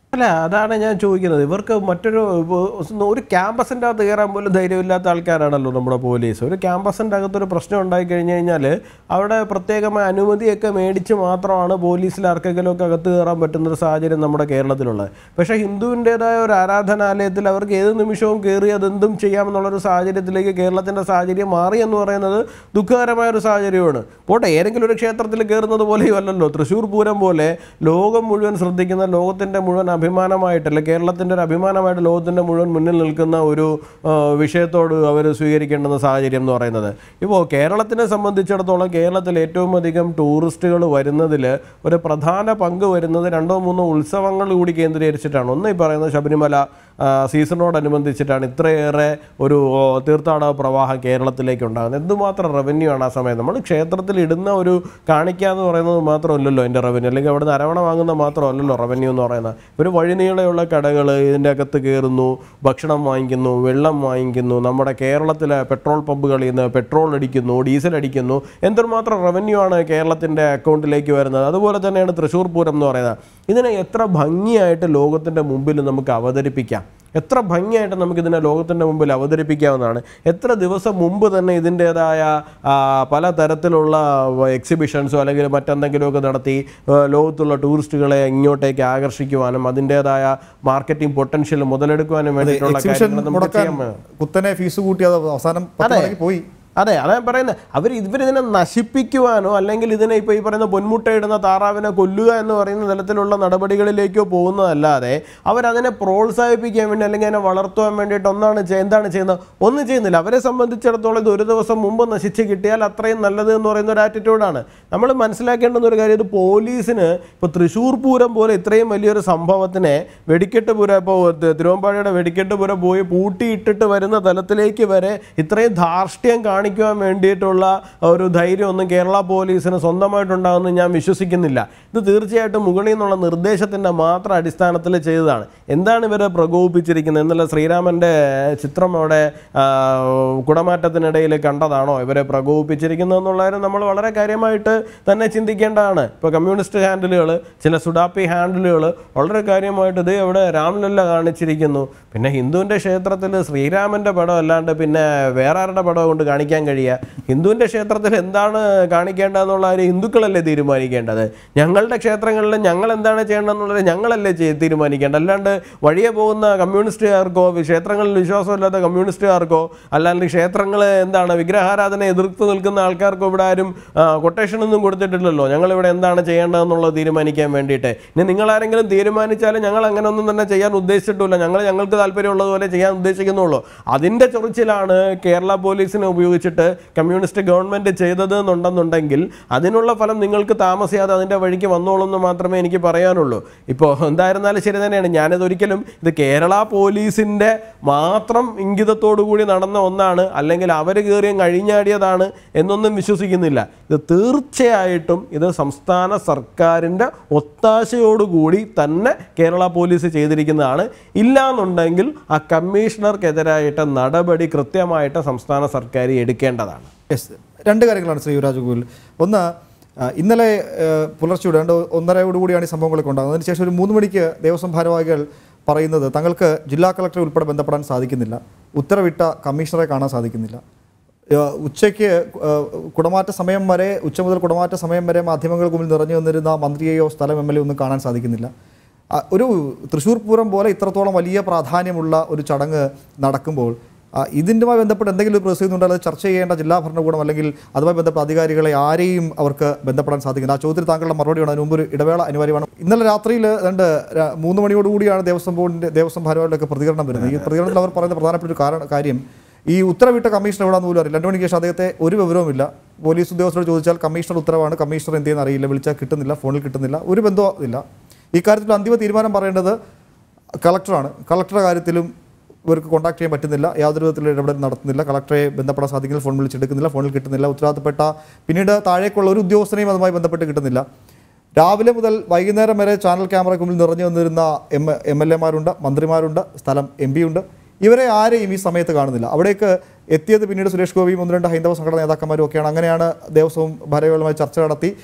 അല്ല അതാണ് ഞാൻ ചോദിക്കുന്നത് ഇവർക്ക് മറ്റൊരു ഇപ്പൊ ഒരു ക്യാമ്പസിൻ്റെ അകത്ത് കയറാൻ പോലും ധൈര്യമില്ലാത്ത ആൾക്കാരാണല്ലോ നമ്മുടെ പോലീസ് ഒരു ക്യാമ്പസിൻ്റെ അകത്തൊരു പ്രശ്നം ഉണ്ടായി കഴിഞ്ഞ് കഴിഞ്ഞാൽ അവിടെ പ്രത്യേകമായ അനുമതിയൊക്കെ മേടിച്ച് മാത്രമാണ് പോലീസിൽ ആർക്കെങ്കിലും ഒക്കെ അകത്ത് കയറാൻ പറ്റുന്ന ഒരു സാഹചര്യം നമ്മുടെ കേരളത്തിലുള്ളത് പക്ഷേ ഹിന്ദുവിൻ്റെതായ ഒരു ആരാധനാലയത്തിൽ അവർക്ക് ഏത് നിമിഷവും കയറി അതെന്തും ചെയ്യാമെന്നുള്ളൊരു സാഹചര്യത്തിലേക്ക് കേരളത്തിൻ്റെ സാഹചര്യം മാറി എന്ന് പറയുന്നത് ദുഃഖകരമായ ഒരു സാഹചര്യമാണ് പോട്ടെ ഏതെങ്കിലും ഒരു ക്ഷേത്രത്തിൽ കയറുന്നത് പോലെയും അല്ലല്ലോ തൃശ്ശൂർ പൂരം പോലെ ലോകം മുഴുവൻ ശ്രദ്ധിക്കുന്ന ലോകത്തിൻ്റെ മുഴുവൻ അഭിമാനമായിട്ടല്ല കേരളത്തിൻ്റെ ഒരു അഭിമാനമായിട്ട് ലോകത്തിൻ്റെ മുഴുവൻ മുന്നിൽ നിൽക്കുന്ന ഒരു ആ, വിഷയത്തോട് അവർ സ്വീകരിക്കേണ്ടുന്ന സാഹചര്യം എന്ന് പറയുന്നത് ഇപ്പോൾ കേരളത്തിനെ സംബന്ധിച്ചിടത്തോളം കേരളത്തിൽ ഏറ്റവും അധികം ടൂറിസ്റ്റുകൾ വരുന്നതിൽ ഒരു പ്രധാന പങ്ക് വരുന്നത് രണ്ടോ മൂന്നോ ഉത്സവങ്ങൾ കൂടി കേന്ദ്രീകരിച്ചിട്ടാണ് ഒന്ന് ഈ പറയുന്ന ശബരിമല ആ, സീസണോടനുബന്ധിച്ചിട്ടാണ് ഇത്രയേറെ ഒരു ഓ, തീർത്ഥാടക പ്രവാഹം കേരളത്തിലേക്ക് ഉണ്ടാകുന്നത് എന്തുമാത്രം റവന്യൂ ആണ് ആ സമയം നമ്മൾ ക്ഷേത്രത്തിൽ ഇടുന്ന ഒരു കാണിക്ക എന്ന് പറയുന്നത് മാത്രമല്ലല്ലോ എൻ്റെ റവന്യൂ അല്ലെങ്കിൽ അവിടെ നിന്ന് അരവണ വാങ്ങുന്ന മാത്രമല്ലല്ലോ റവന്യൂ എന്ന് പറയുന്നത് ഒരു വഴിനീളയുള്ള കടകൾ ഇതിൻ്റെ അകത്ത് കയറുന്നു ഭക്ഷണം വാങ്ങിക്കുന്നു വെള്ളം വാങ്ങിക്കുന്നു നമ്മുടെ കേരളത്തിലെ പെട്രോൾ പമ്പുകളിൽ നിന്ന് പെട്രോൾ അടിക്കുന്നു ഡീസൽ അടിക്കുന്നു എന്തുമാത്രം റവന്യൂ ആണ് കേരളത്തിൻ്റെ അക്കൗണ്ടിലേക്ക് വരുന്നത് അതുപോലെ തന്നെയാണ് തൃശ്ശൂർ പൂരം എന്ന് പറയുന്നത് ഇതിനെ എത്ര ഭംഗിയായിട്ട് ലോകത്തിൻ്റെ മുമ്പിൽ നമുക്ക് അവതരിപ്പിക്കാം എത്ര ഭംഗിയായിട്ട് നമുക്കിതിനെ ലോകത്തിൻ്റെ മുമ്പിൽ അവതരിപ്പിക്കാവുന്നതാണ് എത്ര ദിവസം മുമ്പ് തന്നെ ഇതിൻ്റേതായ ആ, പല തരത്തിലുള്ള എക്സിബിഷൻസോ അല്ലെങ്കിൽ മറ്റെന്തെങ്കിലുമൊക്കെ നടത്തി ആ, ലോകത്തുള്ള ടൂറിസ്റ്റുകളെ ഇങ്ങോട്ടേക്ക് ആകർഷിക്കുവാനും അതിൻ്റേതായ മാർക്കറ്റിംഗ് പൊട്ടൻഷ്യൽ മുതലെടുക്കുവാനും വേണ്ടിയിട്ടുള്ള എക്സിബിഷൻ കാര്യങ്ങൾ നമുക്ക് മുടക്കാൻ ചെയ്യാൻ കുത്തനെ ഫീസ് കൂട്ടി അത് അവസാനം പത്ത് അതെ. മണിക്ക് പോയി അതെ അതാ ഞാൻ പറയുന്നത് അവർ ഇവരിതിനെ നശിപ്പിക്കുവാനോ അല്ലെങ്കിൽ ഇതിനെ ഇപ്പോൾ ഈ പറയുന്ന പൊന്മുട്ടയിടുന്ന താറാവിനെ കൊല്ലുക എന്ന് പറയുന്ന തരത്തിലുള്ള നടപടികളിലേക്കോ പോകുന്നതല്ലാതെ അവരതിനെ പ്രോത്സാഹിപ്പിക്കാൻ വേണ്ടി അല്ലെങ്കിൽ അതിനെ വളർത്തുവാൻ വേണ്ടിയിട്ട് ഒന്നാണ് ചെയ്യ- എന്താണ് ചെയ്യുന്നത് ഒന്നും ചെയ്യുന്നില്ല അവരെ സംബന്ധിച്ചിടത്തോളം ഇത് ഒരു ദിവസം മുമ്പ് നശിച്ച് കിട്ടിയാൽ അത്രയും നല്ലത് എന്ന് പറയുന്ന ഒരു ആറ്റിറ്റ്യൂഡാണ് നമ്മൾ മനസ്സിലാക്കേണ്ടുന്ന ഒരു കാര്യം ഇത് പോലീസിന് ഇപ്പോൾ തൃശ്ശൂർ പൂരം പോലെ ഇത്രയും വലിയൊരു സംഭവത്തിനെ വെടിക്കെട്ട് പൂരം ഇപ്പോൾ തിരുവമ്പാടിയുടെ വെടിക്കെട്ട് പൂരം പോയി പൂട്ടിയിട്ടിട്ട് വരുന്ന തലത്തിലേക്ക് വരെ ഇത്രയും ധാർഷ്ട്യം കാണിക്കുവാൻ വേണ്ടിയിട്ടുള്ള ഒരു ധൈര്യമൊന്നും കേരള പോലീസിന് സ്വന്തമായിട്ടുണ്ടാകുമെന്ന് ഞാൻ വിശ്വസിക്കുന്നില്ല ഇത് തീർച്ചയായിട്ടും മുകളിൽ നിന്നുള്ള നിർദ്ദേശത്തിൻ്റെ മാത്രം അടിസ്ഥാനത്തിൽ ചെയ്തതാണ് എന്താണ് ഇവരെ പ്രകോപിപ്പിച്ചിരിക്കുന്നത് എന്നുള്ള ശ്രീരാമൻ്റെ ചിത്രം അവിടെ ആ, കുടമാറ്റത്തിനിടയിൽ കണ്ടതാണോ ഇവരെ പ്രകോപിപ്പിച്ചിരിക്കുന്നത് എന്നുള്ളതിന് നമ്മൾ വളരെ കാര്യമായിട്ട് തന്നെ ചിന്തിക്കേണ്ടതാണ് ഇപ്പോൾ കമ്മ്യൂണിസ്റ്റ് ഹാൻഡിലുകൾ ചില സുഡാപ്പി ഹാൻഡിലുകൾ വളരെ കാര്യമായിട്ട് ഇത് ഇവിടെ രാംലല്ല കാണിച്ചിരിക്കുന്നു പിന്നെ ഹിന്ദുവിൻ്റെ ക്ഷേത്രത്തിൽ ശ്രീരാമൻ്റെ പടം അല്ലാണ്ട് പിന്നെ വേറെ ആരുടെ പടം കൊണ്ട് കാണിക്കാൻ കഴിയുക ഹിന്ദുവിൻ്റെ ക്ഷേത്രത്തിൽ എന്താണ് കാണിക്കേണ്ടതെന്നുള്ള കാര്യം ഹിന്ദുക്കളല്ലേ തീരുമാനിക്കേണ്ടത് ഞങ്ങളുടെ ക്ഷേത്രങ്ങളിൽ ഞങ്ങൾ എന്താണ് ചെയ്യേണ്ടതെന്നുള്ളത് ഞങ്ങളല്ലേ ചെയ്- തീരുമാനിക്കേണ്ടത് അല്ലാണ്ട് വഴിയെ പോകുന്ന കമ്മ്യൂണിസ്റ്റുകാർക്കോ ക്ഷേത്രങ്ങളിൽ വിശ്വാസമില്ലാത്ത കമ്മ്യൂണിസ്റ്റുകാർക്കോ അല്ലാണ്ട് ക്ഷേത്രങ്ങൾ എന്താണ് വിഗ്രഹാരാധന എതിർത്ത് നിൽക്കുന്ന ആൾക്കാർക്കോ ഇവിടെ ആരും കൊട്ടേഷൻ ഒന്നും കൊടുത്തിട്ടില്ലല്ലോ ഞങ്ങളിവിടെ എന്താണ് ചെയ്യേണ്ടതെന്നുള്ളത് തീരുമാനിക്കാൻ വേണ്ടിയിട്ട് ഇനി നിങ്ങൾ ആരെങ്കിലും തീരുമാനിച്ചാലും ഞങ്ങൾ അങ്ങനെ ഒന്നും തന്നെ ചെയ്യാൻ ഉദ്ദേശിച്ചിട്ടില്ല ഞങ്ങൾ ഞങ്ങൾക്ക് താല്പര്യമുള്ളതുപോലെ ചെയ്യാൻ ഉദ്ദേശിക്കുന്നുള്ളൂ അതിൻ്റെ ചൊറിച്ചിലാണ് കേരള പോലീസിനെ ഉപയോഗിച്ചിട്ട് കമ്മ്യൂണിസ്റ്റ് ഗവൺമെൻറ് ചെയ്തത് എന്നുണ്ടെന്നുണ്ടെങ്കിൽ അതിനുള്ള ഫലം നിങ്ങൾക്ക് താമസിയാതെ അതിൻ്റെ വഴിക്ക് വന്നോളൂ എന്ന് മാത്രമേ എനിക്ക് പറയാനുള്ളൂ ഇപ്പോൾ എന്തായിരുന്നാലും ശരി തന്നെയാണ് ഞാനിത് ഒരിക്കലും ഇത് കേരള പോലീസിൻ്റെ മാത്രം ഇംഗിതത്തോടു കൂടി നടന്ന ഒന്നാണ് അല്ലെങ്കിൽ അവർ കയറിയും കഴിഞ്ഞാടിയതാണ് എന്നൊന്നും വിശ്വസിക്കുന്നില്ല ഇത് തീർച്ചയായിട്ടും ഇത് സംസ്ഥാന സർക്കാരിൻ്റെ ഒത്താശയോടുകൂടി തന്നെ കേരള പോലീസ് ചെയ്തിരിക്കുന്നതാണ് ഇല്ലാന്നുണ്ടെങ്കിൽ ആ കമ്മീഷണർക്കെതിരായിട്ട് നടപടി കൃത്യമായിട്ട് സംസ്ഥാന സർക്കാർ എടുക്കേണ്ടതാണ് യെസ് രണ്ട് കാര്യങ്ങളാണ് ശ്രീ യുവരാജ് ഗോകുൽ ഒന്ന് ആ, ഇന്നലെ ആ, പുലർച്ചെ രണ്ട് ഒന്നരയോടുകൂടിയാണ് ഈ സംഭവങ്ങളൊക്കെ ഉണ്ടാകുന്നത് അതിനുശേഷം ഒരു മൂന്ന് മണിക്ക് ദേവസ്വം ഭാരവാഹികൾ പറയുന്നത് തങ്ങൾക്ക് ജില്ലാ കളക്ടറെ ഉൾപ്പെടെ ബന്ധപ്പെടാൻ സാധിക്കുന്നില്ല ഉത്തരവിട്ട കമ്മീഷണറെ കാണാൻ സാധിക്കുന്നില്ല ആ, ഉച്ചയ്ക്ക് ആ, കുടമാറ്റ സമയം വരെ ഉച്ച മുതൽ കുടമാറ്റ സമയം വരെ മാധ്യമങ്ങൾക്ക് മുമ്പിൽ നിറഞ്ഞു വന്നിരുന്ന മന്ത്രിയെയോ സ്ഥലം എം എൽ എ ഒന്നും കാണാൻ സാധിക്കുന്നില്ല ആ, ഒരു തൃശ്ശൂർ പൂരം പോലെ ഇത്രത്തോളം വലിയ പ്രാധാന്യമുള്ള ഒരു ചടങ്ങ് നടക്കുമ്പോൾ ആ, ഇതിൻ്റെമായി ബന്ധപ്പെട്ട് എന്തെങ്കിലും ഒരു പ്രതിസന്ധി ഉണ്ടെങ്കിൽ അത് ചർച്ച ചെയ്യേണ്ട ജില്ലാ ഭരണകൂടം അല്ലെങ്കിൽ അതുമായി ബന്ധപ്പെട്ട അധികാരികളെ ആരെയും അവർക്ക് ബന്ധപ്പെടാൻ സാധിക്കില്ല ആ ചോദ്യത്തിന് താങ്കളുടെ മറുപടി വേണം അതിന് മുമ്പ് ഒരു ഇടവേള അനിവാര്യമാണ് ഇന്നലെ രാത്രിയിൽ രണ്ട് ര- മൂന്ന് മണിയോടുകൂടിയാണ് ദേവസ്വം ബോർഡിൻ്റെ ദേവസ്വം ഭാരവാഹികളുടെയൊക്കെ പ്രതികരണം വരുന്നത് ഈ പ്രതികരണത്തിൽ അവർ പറയുന്ന പ്രധാനപ്പെട്ട ഒരു കാരണം കാര്യം ഈ ഉത്തരവിട്ട കമ്മീഷണർ എവിടെയാണെന്ന് പോലും അറിയില്ല രണ്ടു മണിക്ക് ശേഷം അദ്ദേഹത്തെ ഒരു വിവരവുമില്ല പോലീസ് ഉദ്യോഗസ്ഥരോട് ചോദിച്ചാൽ കമ്മീഷണർ ഉത്തരവാണ് കമ്മീഷണർ എന്ത് ചെയ്യുന്ന അറിയില്ല വിളിച്ചാൽ കിട്ടുന്നില്ല ഫോണിൽ കിട്ടുന്നില്ല ഒരു ബന്ധവും ഇല്ല ഇക്കാര്യത്തിൽ അന്തിമ തീരുമാനം പറയേണ്ടത് കളക്ടറാണ് കളക്ടറുടെ കാര്യത്തിലും ഇവർക്ക് കോൺടാക്ട് ചെയ്യാൻ പറ്റുന്നില്ല യാതൊരു വിധത്തിലുള്ള ഇടപെടൽ നടത്തുന്നില്ല കളക്ടറെ ബന്ധപ്പെടാൻ സാധിക്കുന്നില്ല ഫോൺ വിളിച്ചെടുക്കുന്നില്ല ഫോണിൽ കിട്ടുന്നില്ല ഉത്തരവാദിത്തപ്പെട്ട പിന്നീട് താഴേക്കുള്ള ഒരു ഉദ്യോഗസ്ഥനെയും അതുമായി ബന്ധപ്പെട്ട് കിട്ടുന്നില്ല രാവിലെ മുതൽ വൈകുന്നേരം വരെ ചാനൽ ക്യാമറയ്ക്ക് മുമ്പിൽ നിറഞ്ഞു വന്നിരുന്ന എം എം എൽ എമാരുണ്ട് മന്ത്രിമാരുണ്ട് സ്ഥലം എം പി ഉണ്ട് ഇവരെ ആരെയും ഈ സമയത്ത് കാണുന്നില്ല അവിടേക്ക് എത്തിയത് പിന്നീട് സുരേഷ് ഗോപിയും ഒന്ന് രണ്ട് ഹൈന്ദവ സംഘടനാ നേതാക്കന്മാരും ഒക്കെയാണ് അങ്ങനെയാണ് ദേവസ്വം ഭാരവാഹികളുമായി ചർച്ച നടത്തി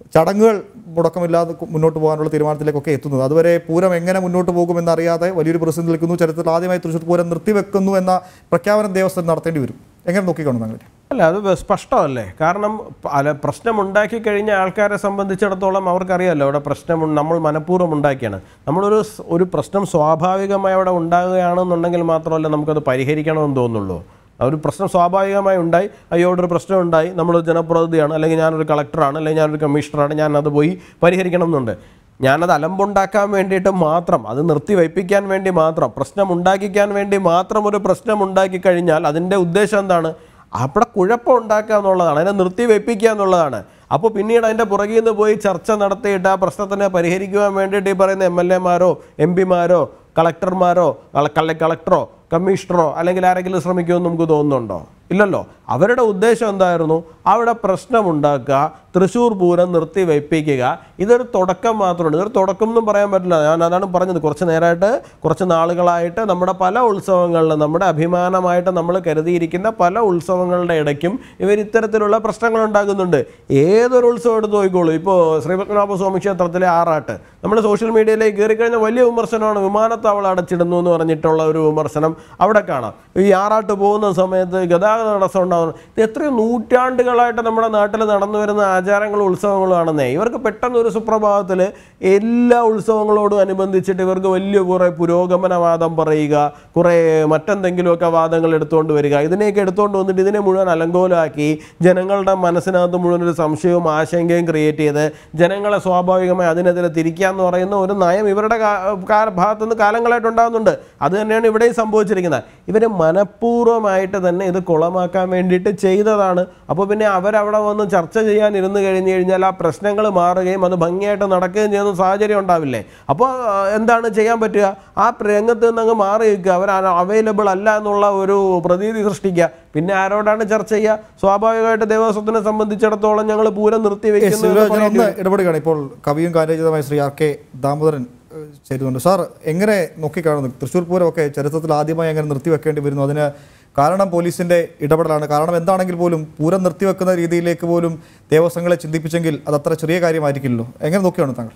ചടങ്ങുകൾ മുടക്കമില്ലാതെ കു- മുന്നോട്ട് പോകാനുള്ള തീരുമാനത്തിലേക്കൊക്കെ എത്തുന്നത് അതുവരെ പൂരം എങ്ങനെ മുന്നോട്ട് പോകുമെന്നറിയാതെ വലിയൊരു പ്രതിസന്ധി നിൽക്കുന്നു ചരിത്രത്തിൽ ആദ്യമായി തൃശ്ശൂർ പൂരം നിർത്തിവെക്കുന്നു എന്ന പ്രഖ്യാപനം ദേവസ്വം നടത്തേണ്ടി വരും എങ്ങനെ നോക്കിക്കാണും താങ്കൾ അല്ല അത് വെ- സ്പഷ്ടമല്ലേ കാരണം പ- അല്ല പ്രശ്നമുണ്ടാക്കി കഴിഞ്ഞ ആൾക്കാരെ സംബന്ധിച്ചിടത്തോളം അവർക്കറിയാമല്ലോ അവിടെ പ്രശ്നം ഉ- നമ്മൾ മനഃപൂർവ്വം ഉണ്ടാക്കിയാണ് നമ്മളൊരു സ്- ഒരു പ്രശ്നം സ്വാഭാവികമായി അവിടെ ഉണ്ടാകുകയാണെന്നുണ്ടെങ്കിൽ മാത്രമല്ല നമുക്കത് പരിഹരിക്കണമെന്ന് തോന്നുള്ളൂ ആ ഒരു പ്രശ്നം സ്വാഭാവികമായി ഉണ്ടായി അയ്യോ ഇവിടെ ഒരു പ്രശ്നം ഉണ്ടായി നമ്മളൊരു ജനപ്രതിനിധിയാണ് അല്ലെങ്കിൽ ഞാനൊരു കളക്ടറാണ് അല്ലെങ്കിൽ ഞാനൊരു കമ്മീഷണറാണ് ഞാനത് പോയി പരിഹരിക്കണം എന്നുണ്ട് ഞാനത് അലമ്പുണ്ടാക്കാൻ വേണ്ടിയിട്ട് മാത്രം അത് നിർത്തി വയ്പ്പിക്കാൻ വേണ്ടി മാത്രം പ്രശ്നം ഉണ്ടാക്കിക്കാൻ വേണ്ടി മാത്രം ഒരു പ്രശ്നം ഉണ്ടാക്കി കഴിഞ്ഞാൽ അതിൻ്റെ ഉദ്ദേശം എന്താണ് അവിടെ കുഴപ്പം ഉണ്ടാക്കുക എന്നുള്ളതാണ് അതിനെ നിർത്തി വെപ്പിക്കുക എന്നുള്ളതാണ് അപ്പോൾ പിന്നീട് അതിൻ്റെ പുറകിൽ നിന്ന് പോയി ചർച്ച നടത്തിയിട്ട് ആ പ്രശ്നത്തിനെ പരിഹരിക്കുവാൻ വേണ്ടിയിട്ട് ഈ പറയുന്ന എം എൽ എമാരോ എം പിമാരോ കളക്ടർമാരോ കള കളക്ടറോ കമ്മീഷണറോ അല്ലെങ്കിൽ ആരെങ്കിലും ശ്രമിക്കുമെന്ന് നമുക്ക് തോന്നുന്നുണ്ടോ ഇല്ലല്ലോ അവരുടെ ഉദ്ദേശം എന്തായിരുന്നു അവിടെ പ്രശ്നമുണ്ടാക്കുക തൃശ്ശൂർ പൂരം നിർത്തി വയ്പ്പിക്കുക ഇതൊരു തുടക്കം മാത്രമാണ് ഇതൊരു തുടക്കം എന്നും പറയാൻ പറ്റില്ല ഞാൻ അതാണ് പറഞ്ഞത് കുറച്ച് നേരമായിട്ട് കുറച്ച് നാളുകളായിട്ട് നമ്മുടെ പല ഉത്സവങ്ങളിലും നമ്മുടെ അഭിമാനമായിട്ട് നമ്മൾ കരുതിയിരിക്കുന്ന പല ഉത്സവങ്ങളുടെ ഇടയ്ക്കും ഇവർ ഇത്തരത്തിലുള്ള പ്രശ്നങ്ങൾ ഉണ്ടാകുന്നുണ്ട് ഏതൊരു ഉത്സവം എടുത്ത് നോക്കിക്കോളൂ ഇപ്പോൾ ശ്രീപത്മനാഭ സ്വാമി ക്ഷേത്രത്തിലെ ആറാട്ട് നമ്മൾ സോഷ്യൽ മീഡിയയിലേക്ക് കയറി കഴിഞ്ഞാൽ വലിയ വിമർശനമാണ് വിമാനത്താവളം അടച്ചിടുന്നു എന്ന് പറഞ്ഞിട്ടുള്ള ഒരു വിമർശനം അവിടെ കാണാം ഈ ആറാട്ട് പോകുന്ന സമയത്ത് ഗതാഗത തടസ്സം ഉണ്ടാകുന്നു ഇത് എത്രയോ നൂറ്റാണ്ടുകളായിട്ട് നമ്മുടെ നാട്ടിൽ നടന്നു വരുന്ന ആചാരങ്ങളും ഉത്സവങ്ങളും ആണെന്നേ ഇവർക്ക് പെട്ടെന്ന് ഒരു സുപ്രഭാതത്തിൽ എല്ലാ ഉത്സവങ്ങളോടും അനുബന്ധിച്ചിട്ട് ഇവർക്ക് വലിയ കുറേ പുരോഗമനവാദം പറയുക കുറേ മറ്റെന്തെങ്കിലുമൊക്കെ വാദങ്ങൾ എടുത്തുകൊണ്ട് വരിക ഇതിനെയൊക്കെ എടുത്തുകൊണ്ട് വന്നിട്ട് ഇതിനെ മുഴുവൻ അലങ്കോലമാക്കി ജനങ്ങളുടെ മനസ്സിനകത്ത് മുഴുവൻ ഒരു സംശയവും ആശങ്കയും ക്രിയേറ്റ് ചെയ്ത് ജനങ്ങളെ സ്വാഭാവികമായി അതിനെതിരെ തിരിക്കുക എന്ന് പറയുന്ന ഒരു നയം ഇവരുടെ കാ- കാ- ഭാഗത്തുനിന്ന് കാലങ്ങളായിട്ട് ഉണ്ടാകുന്നുണ്ട് അത് തന്നെയാണ് ഇവിടെയും സംഭവിച്ചിരിക്കുന്നത് ഇവർ മനഃപൂർവ്വമായിട്ട് തന്നെ ഇത് കുളമാക്കാൻ വേണ്ടിയിട്ട് ചെയ്തതാണ് അപ്പോൾ പിന്നെ അവരവിടെ വന്ന് ചർച്ച ചെയ്യാൻ ഇരുന്ന് കഴിഞ്ഞ് കഴിഞ്ഞാൽ ആ പ്രശ്നങ്ങൾ മാറുകയും അത് ഭംഗിയായിട്ട് നടക്കുകയും ചെയ്യുന്ന സാഹചര്യം ഉണ്ടാവില്ലേ അപ്പോൾ ആ, എന്താണ് ചെയ്യാൻ പറ്റുക ആ രംഗത്ത് നിന്ന് അങ്ങ് മാറി നിൽക്കുക അവർ അവൈലബിൾ അല്ല എന്നുള്ള ഒരു പ്രതീതി സൃഷ്ടിക്കുക പിന്നെ ആരോടാണ് ചർച്ച ചെയ്യുക സ്വാഭാവികമായിട്ട് ദേവസ്വത്തിനെ സംബന്ധിച്ചിടത്തോളം ഞങ്ങൾ പൂരം നിർത്തി എസ്, വെക്കുന്നു എന്ന് ശിവരാജൻ പറയേണ്ടി ഒന്ന് ഇടപെടുകയാണ് ഇപ്പോൾ കവിയും കാര്യചിതമായ ശ്രീ ആർ കെ ദാമോദരൻ ഏഹ്, ചേരുന്നുണ്ട് സാർ എങ്ങനെ നോക്കിക്കാണുന്നു തൃശ്ശൂർ പൂരമൊക്കെ ചരിത്രത്തിൽ ആദ്യമായി എങ്ങനെ നിർത്തിവെക്കേണ്ടി വരുന്നു അതിന് കാരണം പോലീസിന്റെ ഇടപെടലാണ് കാരണം എന്താണെങ്കിൽ പോലും പൂരം നിർത്തിവെക്കുന്ന രീതിയിലേക്ക് പോലും ദേവസ്വങ്ങളെ ചിന്തിപ്പിച്ചെങ്കിൽ അത് അത്ര ചെറിയ കാര്യമായിരിക്കില്ലല്ലോ എങ്ങനെ നോക്കിയാണ് താങ്കൾ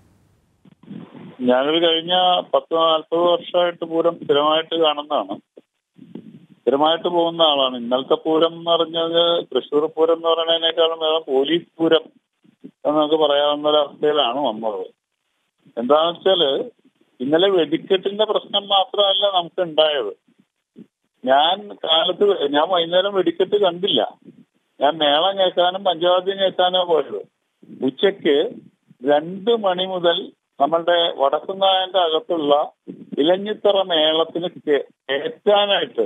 ഞാനൊരു കഴിഞ്ഞ പത്ത് നാൽപ്പത് വർഷമായിട്ട് പൂരം സ്ഥിരമായിട്ട് കാണുന്നതാണ് സ്ഥിരമായിട്ട് പോകുന്ന ആളാണ് ഇന്നലത്തെ പൂരം എന്ന് പറഞ്ഞത് തൃശ്ശൂർ പൂരം എന്ന് പറയുന്നതിനേക്കാളും വേറെ പോലീസ് പൂരം എന്ന് നമുക്ക് പറയാവുന്ന ഒരു അവസ്ഥയിലാണ് വന്നത് എന്താണെന്ന് വെച്ചാല് ഇന്നലെ വെടിക്കെട്ടിന്റെ പ്രശ്നം മാത്രമല്ല നമുക്ക് ഉണ്ടായത് ഞാൻ കാലത്ത് ഞാൻ വൈകുന്നേരം വെടിക്കെട്ട് കണ്ടില്ല ഞാൻ മേളം കേൾക്കാനും പഞ്ചവാദ്യം കേൾക്കാനോ പോയത് ഉച്ചയ്ക്ക് രണ്ട് മണി മുതൽ നമ്മളുടെ വടക്കുന്നായന്റെ അകത്തുള്ള ഇലഞ്ഞിത്തറ മേളത്തിന് കേ- കയറ്റാനായിട്ട്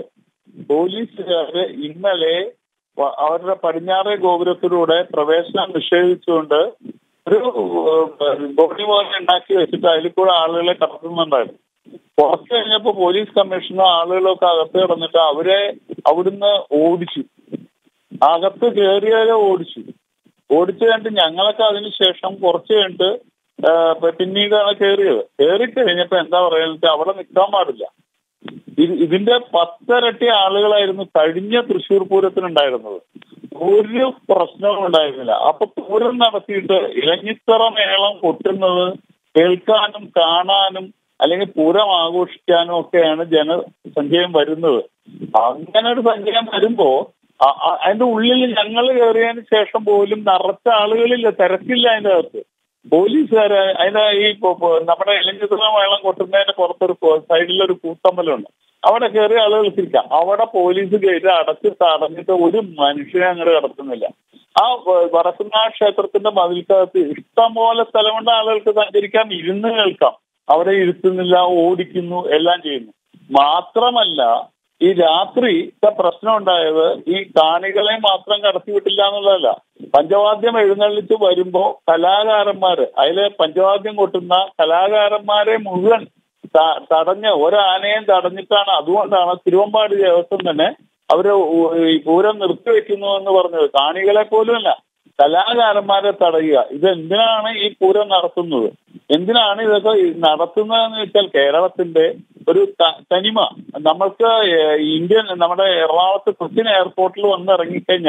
പോലീസുകാര് ഇന്നലെ വ- അവരുടെ പടിഞ്ഞാറേ ഗോപുരത്തിലൂടെ പ്രവേശനം നിഷേധിച്ചുകൊണ്ട് ഒരു ഏഹ്, ബോഡി പോലെ ഉണ്ടാക്കി വെച്ചിട്ട് അതിൽ കൂടെ ആളുകളെ കടത്തുന്നുണ്ടായിരുന്നു കുറച്ച് കഴിഞ്ഞപ്പോ പോലീസ് കമ്മീഷണർ ആളുകളൊക്കെ അകത്ത് കിടന്നിട്ട് അവരെ അവിടുന്ന് ഓടിച്ചു അകത്ത് കയറിയവരെ ഓടിച്ചു ഓടിച്ചു കണ്ട് ഞങ്ങളൊക്കെ അതിനുശേഷം കുറച്ച് കഴിഞ്ഞിട്ട് ആ, പ- പിന്നീടാണ് കയറിയത് കയറി കഴിഞ്ഞപ്പോ എന്താ പറയുന്നത് അവിടെ നിൽക്കാൻ പാടില്ല ഇത് ഇതിന്റെ പത്തരട്ടി ആളുകളായിരുന്നു കഴിഞ്ഞ തൃശ്ശൂർ പൂരത്തിനുണ്ടായിരുന്നത് ഒരു പ്രശ്നവും ഉണ്ടായിരുന്നില്ല അപ്പൊ പൂരം നടത്തിയിട്ട് ഇലഞ്ഞിത്തറ മേളം കൊട്ടുന്നത് കേൾക്കാനും കാണാനും അല്ലെങ്കിൽ പൂരം ആഘോഷിക്കാനും ഒക്കെയാണ് ജനസഞ്ചയം വരുന്നത് അങ്ങനെ ഒരു സഞ്ചയം വരുമ്പോ അ- അ- അതിന്റെ ഉള്ളിൽ ഞങ്ങൾ കയറിയതിന് ശേഷം പോലും നിറച്ച ആളുകളില്ല തിരക്കില്ല അതിന്റെ അകത്ത് പോലീസുകാര് അതിന്റെ ഈ പൊ- പൊ- നമ്മുടെ ഇലഞ്ഞിത്തറ മേളം കൊട്ടുന്നതിന്റെ പുറത്തൊരു പൊ- സൈഡിലൊരു കൂത്തമ്പലമുണ്ട് അവിടെ കയറിയ ആളുകൾ തിരിക്കാം അവിടെ പോലീസ് ഗേറ്റ് അടച്ച് തടഞ്ഞിട്ട് ഒരു മനുഷ്യനെ അങ്ങോട്ട് കടത്തുന്നില്ല ആ വ- വടക്കുന്നാ ക്ഷേത്രത്തിന്റെ മതിൽക്കകത്ത് ഇഷ്ടംപോലെ സ്ഥലമുണ്ട് ആളുകൾക്ക് സഞ്ചരിക്കാം ഇരുന്ന് കേൾക്കാം അവിടെ ഇരുത്തുന്നില്ല ഓടിക്കുന്നു എല്ലാം ചെയ്യുന്നു മാത്രമല്ല ഈ രാത്രി പ്രശ്നം ഉണ്ടായത് ഈ കാണികളെ മാത്രം കടത്തിവിട്ടില്ല എന്നുള്ളതല്ല പഞ്ചവാദ്യം എഴുന്നള്ളിച്ച് വരുമ്പോ കലാകാരന്മാര് അതിലെ പഞ്ചവാദ്യം കൊട്ടുന്ന കലാകാരന്മാരെ മുഴുവൻ ത- തടഞ്ഞ് ഒരാനയും തടഞ്ഞിട്ടാണ് അതുകൊണ്ടാണ് തിരുവമ്പാടി ദേവസ്വം തന്നെ അവര് ഉ- ഈ പൂരം നിർത്തിവെക്കുന്നു എന്ന് പറഞ്ഞത് കാണികളെ പോലുമല്ല കലാകാരന്മാരെ തടയുക ഇത് എന്തിനാണ് ഈ പൂരം നടത്തുന്നത് എന്തിനാണ് ഇതൊക്കെ ഈ നടത്തുന്നതെന്ന് വെച്ചാൽ കേരളത്തിന്റെ ഒരു ത- തനിമ നമ്മൾക്ക് ഏഹ് ഇന്ത്യൻ നമ്മുടെ എറണാകുളത്ത് കൊച്ചിൻ എയർപോർട്ടിൽ വന്ന് ഇറങ്ങിക്കഴിഞ്ഞാൽ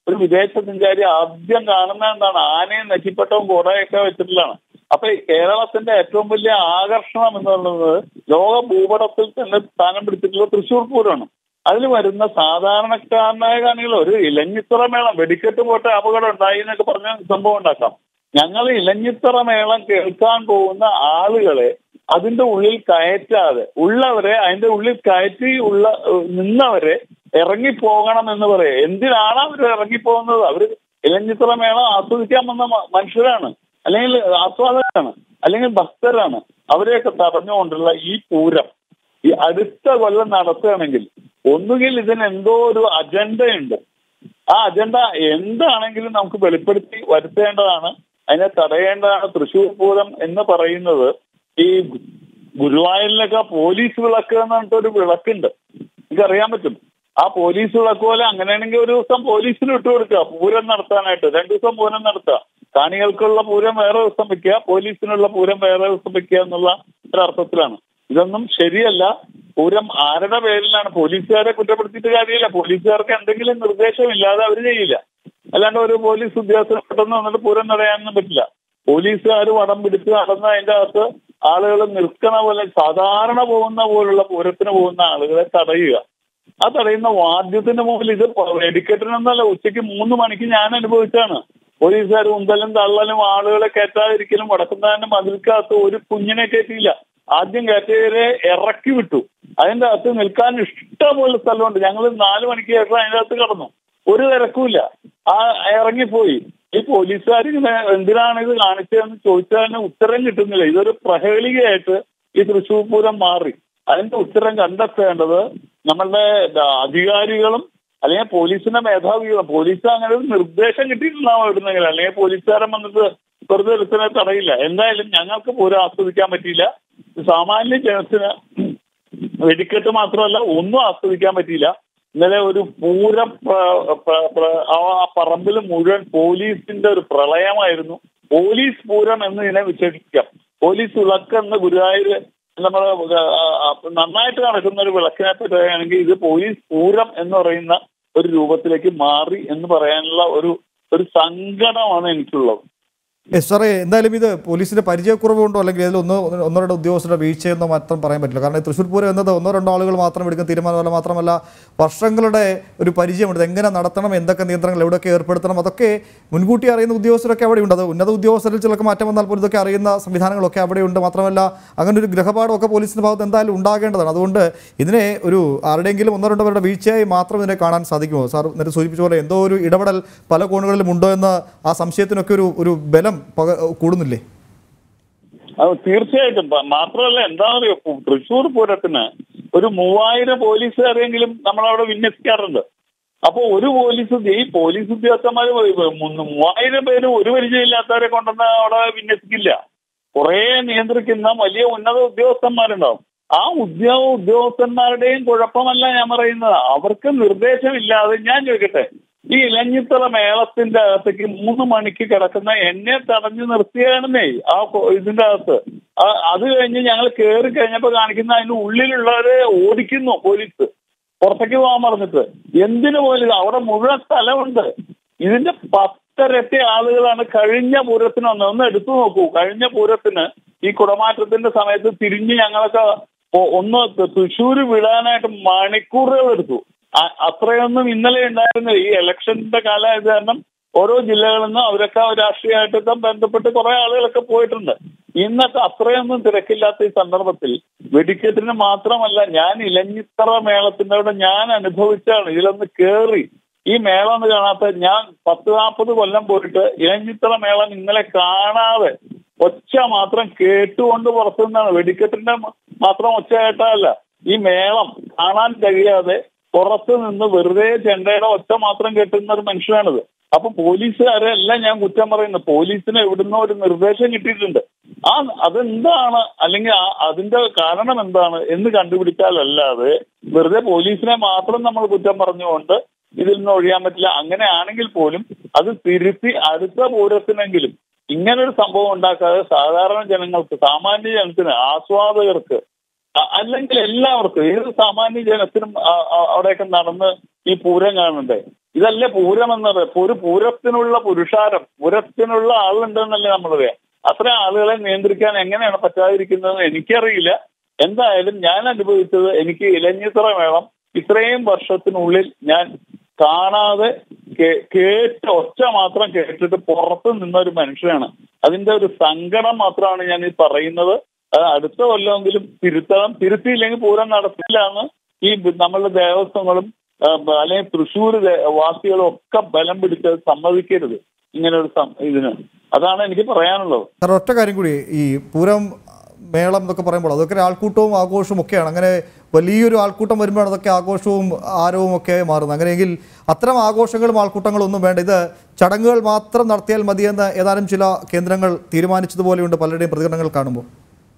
ഒരു വിദേശ സഞ്ചാരി ആദ്യം കാണുന്ന എന്താണ് ആനയും നെറ്റിപ്പട്ടവും കുടയൊക്കെ വെച്ചിട്ടുള്ളതാണ് അപ്പൊ ഈ കേരളത്തിന്റെ ഏറ്റവും വലിയ ആകർഷണം എന്ന് പറയുന്നത് ലോക ഭൂപടത്തിൽ തന്നെ സ്ഥാനം പിടിച്ചിട്ടുള്ള തൃശ്ശൂർ പൂരമാണ് അതിൽ വരുന്ന സാധാരണക്കാരനായ കാണികൾ ഒരു ഇലഞ്ഞിത്തറ മേളം വെടിക്കെട്ട് പോട്ടെ അപകടം ഉണ്ടായി എന്നൊക്കെ പറഞ്ഞ സംഭവം ഉണ്ടാക്കാം ഞങ്ങൾ ഇലഞ്ഞിത്തറ മേളം കേൾക്കാൻ പോകുന്ന ആളുകളെ അതിന്റെ ഉള്ളിൽ കയറ്റാതെ ഉള്ളവരെ അതിന്റെ ഉള്ളിൽ കയറ്റി ഉള്ള ഏഹ് നിന്നവരെ ഇറങ്ങിപ്പോകണം എന്ന് പറയാം എന്തിനാണ് അവർ ഇറങ്ങിപ്പോകുന്നത് അവര് ഇലഞ്ഞിത്തറ മേളം ആസ്വദിക്കാൻ വന്ന മ- മനുഷ്യരാണ് അല്ലെങ്കിൽ ആസ്വാദകരാണ് അല്ലെങ്കിൽ ഭക്തരാണ് അവരെയൊക്കെ തടഞ്ഞുകൊണ്ടുള്ള ഈ പൂരം ഈ അടുത്ത കൊല്ലം നടത്തുകയാണെങ്കിൽ ഒന്നുകിൽ ഇതിന് എന്തോ ഒരു അജണ്ടയുണ്ട് ആ അജണ്ട എന്താണെങ്കിലും നമുക്ക് വെളിപ്പെടുത്തി വരുത്തേണ്ടതാണ് അതിനെ തടയേണ്ടതാണ് തൃശ്ശൂർ പൂരം എന്ന് പറയുന്നത് ഈ ഗു- ഗുരുവായൂരിലൊക്കെ പോലീസ് വിളക്ക് എന്ന് പറഞ്ഞിട്ടൊരു വിളക്കുണ്ട് നിങ്ങൾക്ക് അറിയാൻ പറ്റും ആ പോലീസ് വിളക്ക് പോലെ അങ്ങനെയാണെങ്കിൽ ഒരു ദിവസം പോലീസിന് വിട്ടുകൊടുക്കുക പൂരം നടത്താനായിട്ട് രണ്ടു ദിവസം പൂരം നടത്തുക കാണികൾക്കുള്ള പൂരം വേറെ ദിവസം വെക്കുക പോലീസിനുള്ള പൂരം വേറെ ദിവസം വെക്കുക എന്നുള്ള ഒരർത്ഥത്തിലാണ് ഇതൊന്നും ശരിയല്ല പൂരം ആരുടെ പേരിലാണ് പോലീസുകാരെ കുറ്റപ്പെടുത്തിയിട്ട് കാര്യമില്ല പോലീസുകാർക്ക് എന്തെങ്കിലും നിർദ്ദേശമില്ലാതെ അവർ ചെയ്യില്ല അല്ലാണ്ട് ഒരു പോലീസ് ഉദ്യോഗസ്ഥനെ പെട്ടെന്ന് വന്നിട്ട് പൂരം തടയാനൊന്നും പറ്റില്ല പോലീസുകാർ വടം പിടിച്ച് നടന്ന് അതിന്റെ അകത്ത് ആളുകൾ നിൽക്കണ പോലെ സാധാരണ പോകുന്ന പോലുള്ള പൂരത്തിന് പോകുന്ന ആളുകളെ തടയുക ആ തടയുന്ന വാദ്യത്തിന് മുമ്പിൽ ഇത് വെടിക്കെട്ടിനൊന്നല്ല ഉച്ചയ്ക്ക് മൂന്ന് മണിക്ക് ഞാൻ അനുഭവിച്ചാണ് പോലീസുകാർ ഉന്തലും തള്ളലും ആളുകളെ കയറ്റാതിരിക്കലും വടക്കുന്നാന്റെ മതിൽക്കകത്ത് ഒരു കുഞ്ഞിനെ കയറ്റിയില്ല ആദ്യം കയറ്റിയവരെ ഇറക്കി വിട്ടു അതിന്റെ അകത്ത് നിൽക്കാൻ ഇഷ്ടംപോലെ സ്ഥലമുണ്ട് ഞങ്ങൾ നാല് മണിക്ക് ശേഷം അതിന്റെ അകത്ത് കടന്നു ഒരു തിരക്കുമില്ല ആ ഇറങ്ങിപ്പോയി ഈ പോലീസുകാർ ഇങ്ങനെ എന്തിനാണ് ഇത് കാണിച്ചതെന്ന് ചോദിച്ചതിന് ഉത്തരം കിട്ടുന്നില്ല ഇതൊരു പ്രഹേളികയായിട്ട് ഈ തൃശ്ശൂർ പൂരം മാറി അതിന്റെ ഉത്തരം കണ്ടെത്തേണ്ടത് നമ്മളുടെ അധികാരികളും അല്ലെങ്കിൽ പോലീസിന്റെ മേധാവികളും പോലീസ് അങ്ങനെ ഒരു നിർദ്ദേശം കിട്ടിയിട്ടുണ്ടാവും എവിടുന്നെങ്കിൽ അല്ലെങ്കിൽ പോലീസുകാരൻ വന്നിട്ട് വെറുതെ ഒരുത്തനെ തടയില്ല എന്തായാലും ഞങ്ങൾക്ക് പൂരം ആസ്വദിക്കാൻ പറ്റിയില്ല സാമാന്യ ജനത്തിന് വെടിക്കെട്ട് മാത്രമല്ല ഒന്നും ആസ്വദിക്കാൻ പറ്റിയില്ല ഇന്നലെ ഒരു പൂര പ്ര- പ്ര- പ്ര- ആ പറമ്പിൽ മുഴുവൻ പോലീസിന്റെ ഒരു പ്രളയമായിരുന്നു പോലീസ് പൂരം എന്ന് ഇതിനെ വിശേഷിപ്പിക്കാം പോലീസ് വിളക്ക് എന്ന് ഗുരുവായൂർ നമ്മൾ നന്നായിട്ട് നടക്കുന്ന ഒരു വിളക്കിനെ പറ്റുകയാണെങ്കിൽ ഇത് പോലീസ് പൂരം എന്ന് പറയുന്ന ഒരു രൂപത്തിലേക്ക് മാറി എന്ന് പറയാനുള്ള ഒരു ഒരു സങ്കടമാണ് എനിക്കുള്ളത് എസ് സാറേ എന്തായാലും ഇത് പോലീസിന്റെ പരിചയക്കുറവ് കൊണ്ടോ അല്ലെങ്കിൽ ഇതിൽ ഒന്നോ ഒന്നോ രണ്ടോ ഉദ്യോഗസ്ഥരുടെ വീഴ്ചയെന്നോ മാത്രം പറയാൻ പറ്റില്ല കാരണം ഈ തൃശ്ശൂർ പൂരം എന്നത് ഒന്നോ രണ്ടോ ആളുകൾ മാത്രം എടുക്കുന്ന തീരുമാനമല്ല മാത്രമല്ല വർഷങ്ങളുടെ ഒരു പരിചയമുണ്ട് ഇത് എങ്ങനെ നടത്തണം എന്തൊക്കെ നിയന്ത്രണങ്ങൾ എവിടെയൊക്കെ ഏർപ്പെടുത്തണം അതൊക്കെ മുൻകൂട്ടി അറിയുന്ന ഉദ്യോഗസ്ഥരൊക്കെ അവിടെയുണ്ട് അത് ഉന്നത ഉദ്യോഗസ്ഥരിൽ ചിലർക്ക് മാറ്റം വന്നാൽ പോലും ഇതൊക്കെ അറിയുന്ന സംവിധാനങ്ങളൊക്കെ അവിടെയുണ്ട് മാത്രമല്ല അങ്ങനെ ഒരു ഗ്രഹപാഠമൊക്കെ പോലീസിന്റെ ഭാഗത്ത് എന്തായാലും ഉണ്ടാകേണ്ടതാണ് അതുകൊണ്ട് ഇതിനെ ഒരു ആരുടെയെങ്കിലും ഒന്നോ രണ്ടോ പേരുടെ വീഴ്ചയായി മാത്രം ഇതിനെ കാണാൻ സാധിക്കുമോ സാർ നേരത്തെ സൂചിപ്പിച്ച പോലെ എന്തോ ഒരു ഇടപെടൽ പല കോണുകളിലും ഉണ്ടോ എന്ന് ആ സംശയത്തിനൊക്കെ ഒരു ഒരു ബലം പക കൂടുന്നില്ലേ അത് തീർച്ചയായിട്ടും പ- മാത്രമല്ല എന്താ പറയുക തൃശ്ശൂർ പൂരത്തിന് ഒരു മൂവായിരം പോലീസുകാരെങ്കിലും നമ്മളവിടെ വിന്യസിക്കാറുണ്ട് അപ്പൊ ഒരു പോലീസ് ഈ പോലീസ് ഉദ്യോഗസ്ഥന്മാർ മൂവായിരം പേര് ഒരു പരിചയമില്ലാത്തവരെ കൊണ്ടുവന്ന് അവിടെ വിന്യസിക്കില്ല കുറെ നിയന്ത്രിക്കുന്ന വലിയ ഉന്നത ഉദ്യോഗസ്ഥന്മാരുണ്ടാവും ആ ഉദ്യോഗ ഉദ്യോഗസ്ഥന്മാരുടെയും കുഴപ്പമല്ല ഞാൻ പറയുന്നത് അവർക്ക് നിർദ്ദേശമില്ലാതെ ഞാൻ ചോദിക്കട്ടെ ഈ ഇലഞ്ഞിത്തറ മേളത്തിന്റെ അകത്തേക്ക് മൂന്ന് മണിക്ക് കിടക്കുന്ന എന്നെ തടഞ്ഞു നിർത്തിയാണെന്നേ ആ കൊ- ഇതിന്റെ അകത്ത് ആ- അത് കഴിഞ്ഞ് ഞങ്ങൾ കയറി കഴിഞ്ഞപ്പോ കാണിക്കുന്ന അതിന്റെ ഉള്ളിലുള്ളവരെ ഓടിക്കുന്നു പോലീസ് പുറത്തേക്ക് പോകാൻ പറഞ്ഞിട്ട് എന്തിനു പോലും അവിടെ മുഴുവൻ സ്ഥലമുണ്ട് ഇതിന്റെ പത്തരട്ടി ആളുകളാണ് കഴിഞ്ഞ പൂരത്തിന് വന്നത് ഒന്ന് എടുത്തു നോക്കൂ കഴിഞ്ഞ പൂരത്തിന് ഈ കുടമാറ്റത്തിന്റെ സമയത്ത് തിരിഞ്ഞ് ഞങ്ങളൊക്കെ ഒ- ഒന്ന് തൃശ്ശൂര് വിടാനായിട്ട് മണിക്കൂറുകൾ എടുത്തു അ- അത്രയൊന്നും ഇന്നലെ ഉണ്ടായിരുന്ന ഈ ഇലക്ഷന്റെ കാലമായത് കാരണം ഓരോ ജില്ലകളിൽ നിന്നും അവരൊക്കെ രാഷ്ട്രീയമായിട്ടൊക്കെ ബന്ധപ്പെട്ട് കുറെ ആളുകളൊക്കെ പോയിട്ടുണ്ട് ഇന്നത്തെ അത്രയൊന്നും തിരക്കില്ലാത്ത ഈ സന്ദർഭത്തിൽ വെടിക്കെട്ടിന് മാത്രമല്ല ഞാൻ ഇലഞ്ഞിത്തറ മേളത്തിന്റെ അവിടെ ഞാൻ അനുഭവിച്ചാണ് ഇതിലൊന്ന് കേറി ഈ മേളം ഒന്ന് കാണാത്ത ഞാൻ പത്ത് നാൽപ്പത് കൊല്ലം പോയിട്ട് ഇലഞ്ഞിത്തറ മേളം ഇന്നലെ കാണാതെ ഒച്ച മാത്രം കേട്ടുകൊണ്ട് പുറത്തുനിന്നാണ് വെടിക്കെട്ടിന്റെ മ- മാത്രം ഒച്ച കേട്ടതല്ല ഈ മേളം കാണാൻ കഴിയാതെ പുറത്ത് നിന്ന് വെറുതെ ചെണ്ടയുടെ ഒച്ച മാത്രം കേട്ടുന്ന ഒരു മനുഷ്യനാണിത് അപ്പൊ പോലീസുകാരെ എല്ലാം ഞാൻ കുറ്റം പറയുന്നു പോലീസിന് എവിടുന്നോ ഒരു നിർദ്ദേശം കിട്ടിയിട്ടുണ്ട് ആ അതെന്താണ് അല്ലെങ്കിൽ ആ അതിന്റെ കാരണം എന്താണ് എന്ന് കണ്ടുപിടിച്ചാലല്ലാതെ വെറുതെ പോലീസിനെ മാത്രം നമ്മൾ കുറ്റം പറഞ്ഞുകൊണ്ട് ഇതിൽ നിന്ന് ഒഴിയാൻ പറ്റില്ല അങ്ങനെയാണെങ്കിൽ പോലും അത് തിരുത്തി അടുത്ത പൂരത്തിനെങ്കിലും ഇങ്ങനൊരു സംഭവം ഉണ്ടാക്കാതെ സാധാരണ ജനങ്ങൾക്ക് സാമാന്യ ജനത്തിന് ആസ്വാദകർക്ക് അ- അല്ലെങ്കിൽ എല്ലാവർക്കും ഏത് സാമാന്യ ജനത്തിനും ആ- ആ- അവിടെയൊക്കെ നടന്ന് ഈ പൂരം കാണണ്ടേ ഇതല്ലേ പൂരം എന്ന് പറയുന്നത് ഒരു പൂരത്തിനുള്ള പുരുഷാരം പൂരത്തിനുള്ള ആളുണ്ടെന്നല്ലേ നമ്മൾ പറയാം അത്ര ആളുകളെ നിയന്ത്രിക്കാൻ എങ്ങനെയാണ് പറ്റാതിരിക്കുന്നതെന്ന് എനിക്കറിയില്ല എന്തായാലും ഞാൻ അനുഭവിച്ചത് എനിക്ക് ഇലഞ്ഞിത്തറ മേളം ഇത്രയും വർഷത്തിനുള്ളിൽ ഞാൻ കാണാതെ കേ- കേട്ട ഒച്ച മാത്രം കേട്ടിട്ട് പുറത്ത് നിന്ന ഒരു മനുഷ്യനാണ് അതിന്റെ ഒരു സങ്കടം മാത്രമാണ് ഞാൻ ഈ പറയുന്നത് അത് അടുത്ത കൊല്ലമെങ്കിലും തിരുത്തണം തിരുത്തിയില്ലെങ്കിൽ പൂരം നടത്തില്ല എന്ന് ഈ നമ്മളുടെ ദേവസ്വങ്ങളും ആ, അല്ലെങ്കിൽ തൃശ്ശൂർ ദേ- വാസികളും ഒക്കെ ബലം പിടിച്ച് സമ്മതിക്കരുത് ഇങ്ങനെ ഒരു സം- ഇതിന് അതാണ് എനിക്ക് പറയാനുള്ളത് സാർ ഒറ്റ കാര്യം കൂടി ഈ പൂരം മേളം എന്നൊക്കെ പറയുമ്പോൾ അതൊക്കെ ഒരു ആൾക്കൂട്ടവും ആഘോഷവും ഒക്കെയാണ് അങ്ങനെ വലിയൊരു ആൾക്കൂട്ടം വരുമ്പോഴാണ് അതൊക്കെ ആഘോഷവും ആരവവും ഒക്കെ മാറുന്നത് അങ്ങനെയെങ്കിൽ അത്തരം ആഘോഷങ്ങളും ആൾക്കൂട്ടങ്ങളും ഒന്നും വേണ്ട ഇത് ചടങ്ങുകൾ മാത്രം നടത്തിയാൽ മതിയെന്ന് ഏതാനും ചില കേന്ദ്രങ്ങൾ തീരുമാനിച്ചതുപോലെയുണ്ട് പലരുടെയും പ്രതികരണങ്ങൾ കാണുമ്പോൾ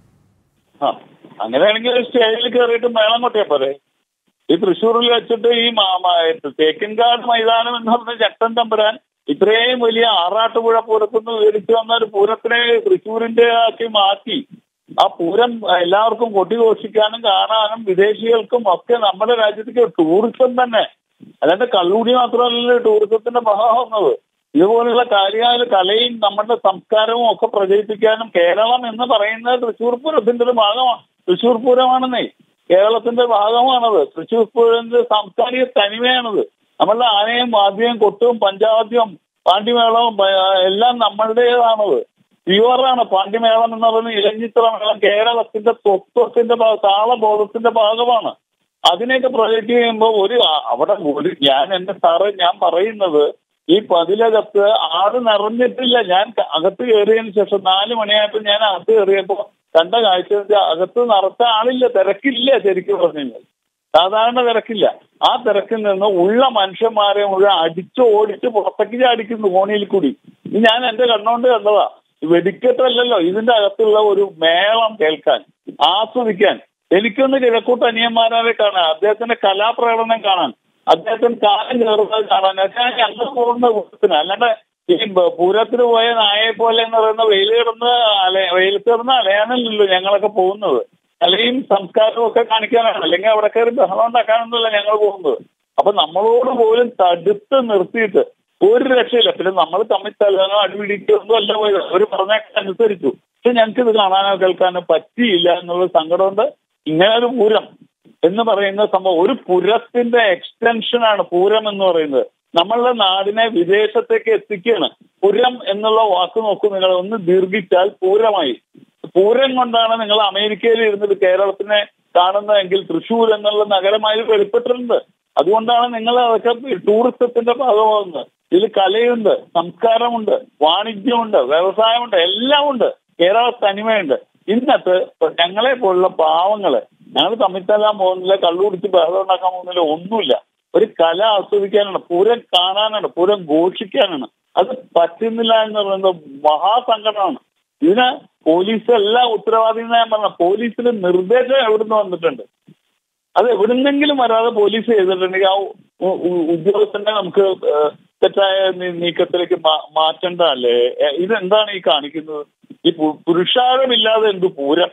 ആ അങ്ങനെയാണെങ്കിൽ സ്റ്റേജിൽ കയറിയിട്ട് മേളം കൊട്ടിയാ പോരെ ഈ തൃശ്ശൂരിൽ വെച്ചിട്ട് ഈ മാ- മാ- തേക്കിൻകാട് മൈതാനം എന്ന് പറഞ്ഞ ചട്ടൻ തമ്പുരാൻ ഇത്രയും വലിയ ആറാട്ടുപുഴ പൂരത്തുനിന്ന് വിവരിച്ചു വന്ന ഒരു പൂരത്തിനെ തൃശ്ശൂരിന്റെ ആക്കി മാറ്റി ആ പൂരം എല്ലാവർക്കും കൊട്ടിഘോഷിക്കാനും കാണാനും വിദേശികൾക്കും ഒക്കെ നമ്മുടെ രാജ്യത്തേക്ക് ടൂറിസം തന്നെ അല്ലാണ്ട് കള്ളുകൂടി മാത്രമല്ലല്ലോ ടൂറിസത്തിന്റെ ഭാഗമാകുന്നത് ഇതുപോലുള്ള കാര്യങ്ങൾ കലയും നമ്മുടെ സംസ്കാരവും ഒക്കെ പ്രചരിപ്പിക്കാനും കേരളം എന്ന് പറയുന്നത് തൃശ്ശൂർ പൂരത്തിന്റെ ഒരു ഭാഗമാണ് തൃശ്ശൂർ പൂരമാണെന്നേ കേരളത്തിന്റെ ഭാഗമാണത് തൃശ്ശൂർ പൂരത്തിന്റെ സാംസ്കാരിക തനിമയാണത് നമ്മളുടെ ആനയും വാദ്യവും കൊട്ടും പഞ്ചവാദ്യവും പാണ്ഡിമേളവും പ- എല്ലാം നമ്മളുടേതാണത് പ്യുവറാണ് പാണ്ഡിമേളം എന്ന് പറയുന്നത് ഇലഞ്ഞിത്ര മേളം കേരളത്തിന്റെ സ്വത്വത്തിന്റെ ഭാഗ- താളബോധത്തിന്റെ ഭാഗമാണ് അതിനെയൊക്കെ പ്രൊജക്ട് ചെയ്യുമ്പോൾ ഒരു ആ- അവിടെ ഒരു ഞാൻ എന്റെ സാറ് ഞാൻ പറയുന്നത് ഈ പതിലകത്ത് ആറ് നിറഞ്ഞിട്ടില്ല ഞാൻ ക- അകത്ത് കയറിയതിന് ശേഷം നാല് മണിയായപ്പോൾ ഞാൻ അകത്ത് കയറിയപ്പോ കണ്ട കാഴ്ച എന്ന് വെച്ചാൽ അകത്ത് നിറച്ച ആളില്ല തിരക്കില്ല ശരിക്കും പറഞ്ഞു കഴിഞ്ഞാൽ സാധാരണ തിരക്കില്ല ആ തിരക്കിൽ നിന്ന് ഉള്ള മനുഷ്യന്മാരെ മുഴുവൻ അടിച്ച് ഓടിച്ച് പുറത്തേക്ക് ചാടിക്കുന്നു കോണിയിൽ കൂടി ഇത് ഞാൻ എന്റെ കണ്ണുകൊണ്ട് കണ്ടതാ വെടിക്കെട്ടല്ലല്ലോ ഇതിന്റെ അകത്തുള്ള ഒരു മേളം കേൾക്കാൻ ആസ്വദിക്കാൻ എനിക്കൊന്ന് കിഴക്കൂട്ട് അനിയന്മാരെ കാണാൻ അദ്ദേഹത്തിന്റെ കലാപ്രകടനം കാണാൻ അദ്ദേഹത്തിന് കാലം ചേർന്നത് കാണാൻ ഒക്കെ ഞങ്ങൾ പോകുന്ന കൂട്ടത്തിന് അല്ലാണ്ട് ഈ ബ- പൂരത്തിന് പോയ നായയെ പോലെ എന്ന് പറയുന്ന വെയിൽ കിടന്ന് അല വെയിലത്ത് കിടന്ന് അലയാനല്ലല്ലോ ഞങ്ങളൊക്കെ പോകുന്നത് കലയും സംസ്കാരവും ഒക്കെ കാണിക്കാനാണ് അല്ലെങ്കിൽ അവിടെ കയറി ബഹളം ഉണ്ടാക്കാനൊന്നുമല്ല ഞങ്ങൾ പോകുന്നത് അപ്പൊ നമ്മളോട് പോലും തടുത്ത് നിർത്തിയിട്ട് ഒരു രക്ഷയില്ല പിന്നെ നമ്മൾ തമ്മിൽ തല്ലാനോ അടിപിടിക്കൊന്നും അല്ല പോയത് അവർ പറഞ്ഞൊക്കെ അനുസരിച്ചു പക്ഷെ ഞങ്ങൾക്ക് ഇത് കാണാനോ കേൾക്കാനോ പറ്റിയില്ല എന്നുള്ള സങ്കടമുണ്ട് ഇങ്ങനെ ഒരു പൂരം എന്ന് പറയുന്ന സംഭവം ഒരു പുരത്തിന്റെ എക്സ്റ്റൻഷൻ ആണ് പൂരം എന്ന് പറയുന്നത് നമ്മളുടെ നാടിനെ വിദേശത്തേക്ക് എത്തിക്കുകയാണ് പുരം എന്നുള്ള വാക്ക് നോക്കൂ നിങ്ങൾ ഒന്ന് ദീർഘിച്ചാൽ പൂരമായി പൂരം കൊണ്ടാണ് നിങ്ങൾ അമേരിക്കയിൽ ഇരുന്നിട്ട് കേരളത്തിനെ കാണുന്നതെങ്കിൽ തൃശ്ശൂർ എന്നുള്ള നഗരമായി വെളിപ്പെട്ടിട്ടുണ്ട് അതുകൊണ്ടാണ് നിങ്ങൾ അതൊക്കെ ടൂറിസത്തിന്റെ ഭാഗമാകുന്നത് ഇതിൽ കലയുണ്ട് സംസ്കാരമുണ്ട് വാണിജ്യമുണ്ട് വ്യവസായമുണ്ട് എല്ലാം ഉണ്ട് കേരള തനിമയുണ്ട് ഇന്നത്തെ ഞങ്ങളെ പോലുള്ള പാവങ്ങള് ഞങ്ങൾ തമ്മിൽ തല്ലാൻ പോകുന്നില്ല കള്ളു കുടിച്ച് ബഹളം ഉണ്ടാക്കാൻ പോകുന്നില്ല ഒന്നുമില്ല ഒരു കല ആസ്വദിക്കാനാണ് പൂരം കാണാനാണ് പൂരം ഘോഷിക്കാനാണ് അത് പറ്റുന്നില്ല എന്ന് പറയുന്നത് മഹാസങ്കടമാണ് ഇതിന് പോലീസ് എല്ലാ ഉത്തരവാദി ഞാൻ പറഞ്ഞ പോലീസിന് നിർദ്ദേശം എവിടുന്ന് വന്നിട്ടുണ്ട് അത് എവിടുന്നെങ്കിലും വരാതെ പോലീസ് ചെയ്തിട്ടുണ്ടെങ്കിൽ ആ ഉ- ഉ- ഉദ്യോഗസ്ഥനെ നമുക്ക് ഏഹ്, തെറ്റായ നീ- നീക്കത്തിലേക്ക് മാ- മാറ്റേണ്ടതല്ലേ ഏഹ്, ഇതെന്താണ് ഈ കാണിക്കുന്നത് ഈ പു- പുരുഷാരമില്ലാതെ എന്ത് പൂരം